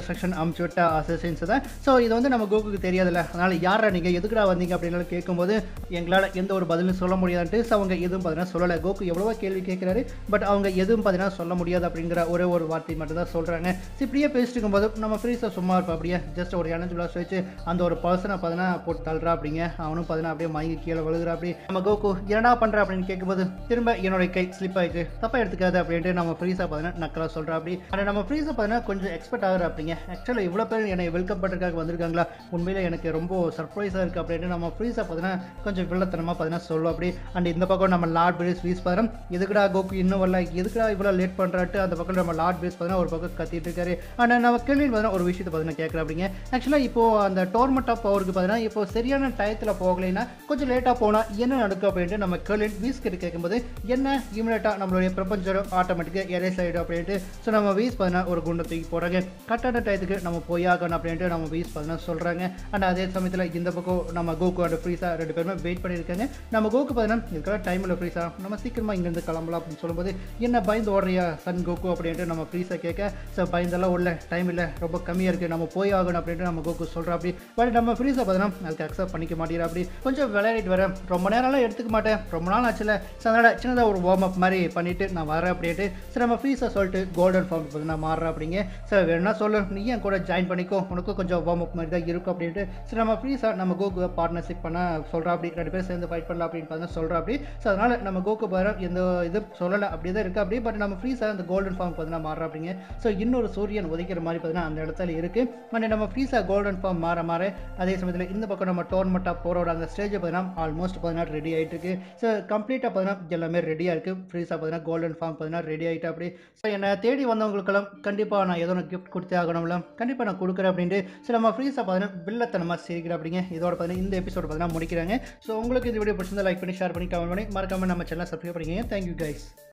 இன்ஸ்ட்ரக்ஷன் அமுச்சு விட்ட அசசின்ஸ் தான் ஸோ இது வந்து நம்ம கோகுக்கு தெரியாதுல்ல அதனால் யாரா நீங்கள் எதுக்குடா வந்தீங்க அப்படின்னு கேட்கும்போது எங்களால் எந்த ஒரு பதிலும் சொல்ல முடியாதுன்ட்டு ஸோ அவங்க எதுவும் பார்த்தீங்கன்னா சொல்லலை கோகு எவ்வளவோ கேள்வி கேட்குறாரு பட் அவங்க எதுவும் பார்த்தீங்கன்னா சொல்ல முடியாது அப்படிங்கிற ஒரே ஒரு வார்த்தை மட்டும் தான் சொல்கிறாங்க இப்படியே பேசிட்டு இருக்கும்போது நம்ம ஃப்ரீஸாக சும்மா இருப்போம் அப்படியே ஜஸ்ட் ஒரு எனர்ஜி பிளாஸ் வச்சு அந்த ஒரு பர்சனை பார்த்தீங்கன்னா போட்டு தள்ளுறா அப்படிங்க அவனும் பார்த்தீங்கன்னா அப்படியே மயங்கி கீழே விழுகிறா அப்படி நம்ம கோகு என்னடா பண்ணுற அப்படின்னு கேட்கும்போது திரும்ப என்னோட கை ஸ்லிப் ஆயிடுச்சு தப்பாக எடுத்துக்காது அப்படின்ட்டு நம்ம ஃப்ரீஸாக பார்த்தீங்கன்னா நக்கலாக சொல்கிறா அப்படி ஆனால் நம்ம ஃப்ரீஸாக பார்த்தீங்கன்னா கொஞ்சம் எக்ஸ்பெக்ட் ஆகுற அப்படிங்க ஆக்சுவலாக இவ்வளோ பேர் என்னை வெல்கம் பண்ணுறதுக்காக வந்திருக்காங்களா உண்மையிலே எனக்கு ரொம்ப சர்ப்ரைஸாக இருக்குது அப்படின்ட்டு நம்ம ஃப்ரீஸாக பார்த்தீங்கன்னா கொஞ்சம் வில்லத்தனமாக பார்த்தீங்கன்னா சொல்லுவோம் அப்படி அண்ட் இந்த பக்கம் நம்ம லார்ட் பிரேஸ் வீஸ் பார்த்தோம் எதுக்குடா கோகு இன்னும் வரல எதுக்குடா இவ்வளோ லேட் பண்ணுறாட்டு அந்த பக்கம் நம்ம லார்ட் பிரேஸ் பார்த்தீங்கன்னா ஒரு பக்கம் கத்திட்டு இருக்காரு ஆனால் நம்ம கேள்வி பார்த்தீங்கன்னா ஒரு விஷயத்தை பார்த்தீங்கன்னா கேட்குறேன் அப்படிங்க ஆக்சுவலாக இப்போ அந்த டோர்மெண்ட் ஆஃப் பவருக்கு பார்த்தீங்கன்னா இப்போ சரியான டயத்தில் போகலைன்னா கொஞ்சம் லேட்டாக போனால் என்ன நடக்கும் அப்படின்ட்டு நம்ம கேர்லின் வீஸ் கிட்ட கேட்கும்போது என்ன இமீடியட்டாக நம்மளுடைய பிரபஞ்சம் ஆட்டோமேட்டிக்காக எரேஸ் ஆகிடும் அப்படின்ட்டு ஸோ நம்ம வீஸ் பார்த்தீங்கன்னா ஒரு குண்டை தூக்கி போடுறாங்க கரெக்டான டயத்துக்கு நம்ம போயாகணும் அப்படின்ட்டு நம்ம வீஸ் பார்த்தீங்கன்னா சொல்கிறாங்க அண்ட் அதே சமயத்தில் இந்த பக்கம் நம்ம கோகு அண்ட் ஃப்ரீஸா ரெண்டு பேருமே வெயிட் பண்ணியிருக்காங்க நம்ம கோகு பார்த்தீங்கன்னா இதுக்காக டைம் இல்லை ஃப்ரீஸா நம்ம சீக்கிரமாக இங்கேருந்து கிளம்பலாம் அப்படின்னு சொல்லும்போது என்ன பயந்து ஓடுறியா சன் கோகு அப்படின்ட்டு நம்ம ஃப்ரீஸா கேட்க ஸோ பயந்தெல்லாம் உள்ள டைம் இல்லை ரொம்ப கம்மியாக இருக்குது நம்ம போய் ஆகணும் அப்படின்ட்டு நம்ம கோகு சொல்கிறோம் அப்படி பட் நம்ம ஃப்ரீஸா பார்த்தீங்கன்னா அதுக்கு அக்செப்ட் பண்ணிக்க மாட்டேங்கிற அப்படி கொஞ்சம் விளையாடிட்டு வரேன் ரொம்ப நேரம்லாம் எடுத்துக்க மாட்டேன் ரொம்ப நாள் ஆச்சுல ஸோ அதனால் சின்னதாக ஒரு வார்ம் அப் மாதிரி பண்ணிவிட்டு நான் வரேன் அப்படின்ட்டு சரி நம்ம ஃபீஸை சொல்லிட்டு கோல்டன் ஃபார்ம் பார்த்தீங்கன்னா மாறுறேன் அப்படிங்க சார் வேணும்னா சொல்லு நீ என் கூட ஜாயின் பண்ணிக்கோ உனக்கும் கொஞ்சம் வார்ம் அப் மாதிரி தான் இருக்கும் அப்படின்ட்டு சரி நம்ம ஃப்ரீஸாக நம்ம கோகு பார்ட்னர்ஷிப் பண்ண சொல்கிறா அப்படி ரெண்டு பேரும் சேர்ந்து ஃபைட் பண்ணலாம் அப்படின்னு பார்த்தா சொல்கிறா அப்படி ஸோ அதனால் நம்ம கோகு பாரு எந்த இது சொல்லலை அப்படி தான் இருக்குது அப்படி பட் நம்ம ஃப்ரீஸாக அந்த கோல்டன் ஃபார்ம் பார்த்தீங்கன்னா மாறுறா அப்படிங்க ஸோ இன்னொரு சூரியன் உதைக்கிற மாதிரி பார்த்தீங்கன்னா அந்த இடத்துல இருக்குது அண்ட் நம்ம ஃப்ரீஸாக கோல்டன் ஃபார்ம் மாற மாற அதே சமயத்தில் இந்த பக்கம் நம்ம டோர்மெண்ட்டாக போகிறோட அந்த ஸ்டேஜ் பார்த்தீங்கன்னா ஆல்மோஸ்ட் பார்த்தீங்கன்னா ரெடி ஆகிட்டு இருக்கு ஸோ கம்ப்ளீட்டாக பார்த்தீங்கன்னா எல்லாமே ரெடியாக இருக்குது ஃப்ரீஸாக பார்த்தீங்கன்னா கோல்டன் ஃபார்ம் பார்த்தீங்கன்னா ரெடி ஆகிட்டு அப்படி ஸோ என்னை தேடி வந்தவங்களுக்கெல்லாம் கண்டிப்பாக நான் ஏதோ ஒன்று கிஃப்ட் கொடுத்தே ஆகணும்ல கண்டிப்பாக நான் கொடுக்குறேன் அப்படின்ட்டு ஸோ நம்ம ஃப்ரீஸாக பார்த்தீங்கன்னா வில்லத்தனமாக சிரிக்கிறேன் அப்படிங்க இதோட பார்த்தீங்கன்னா இந்த எபிசோட் பார்த்தீங்கன்னா முடிக்கிறாங்க ஸோ உங்களுக்கு இந்த வீடியோ பிடிச்சிருந்தா லைக் பண்ணி ஷேர் பண்ணி கமெண்ட் பண்ணி மறக்காம நம்ம சேனல் சப்ஸ்கிரைப் பண்ணிக்கங்க தேங்க்யூ கைஸ்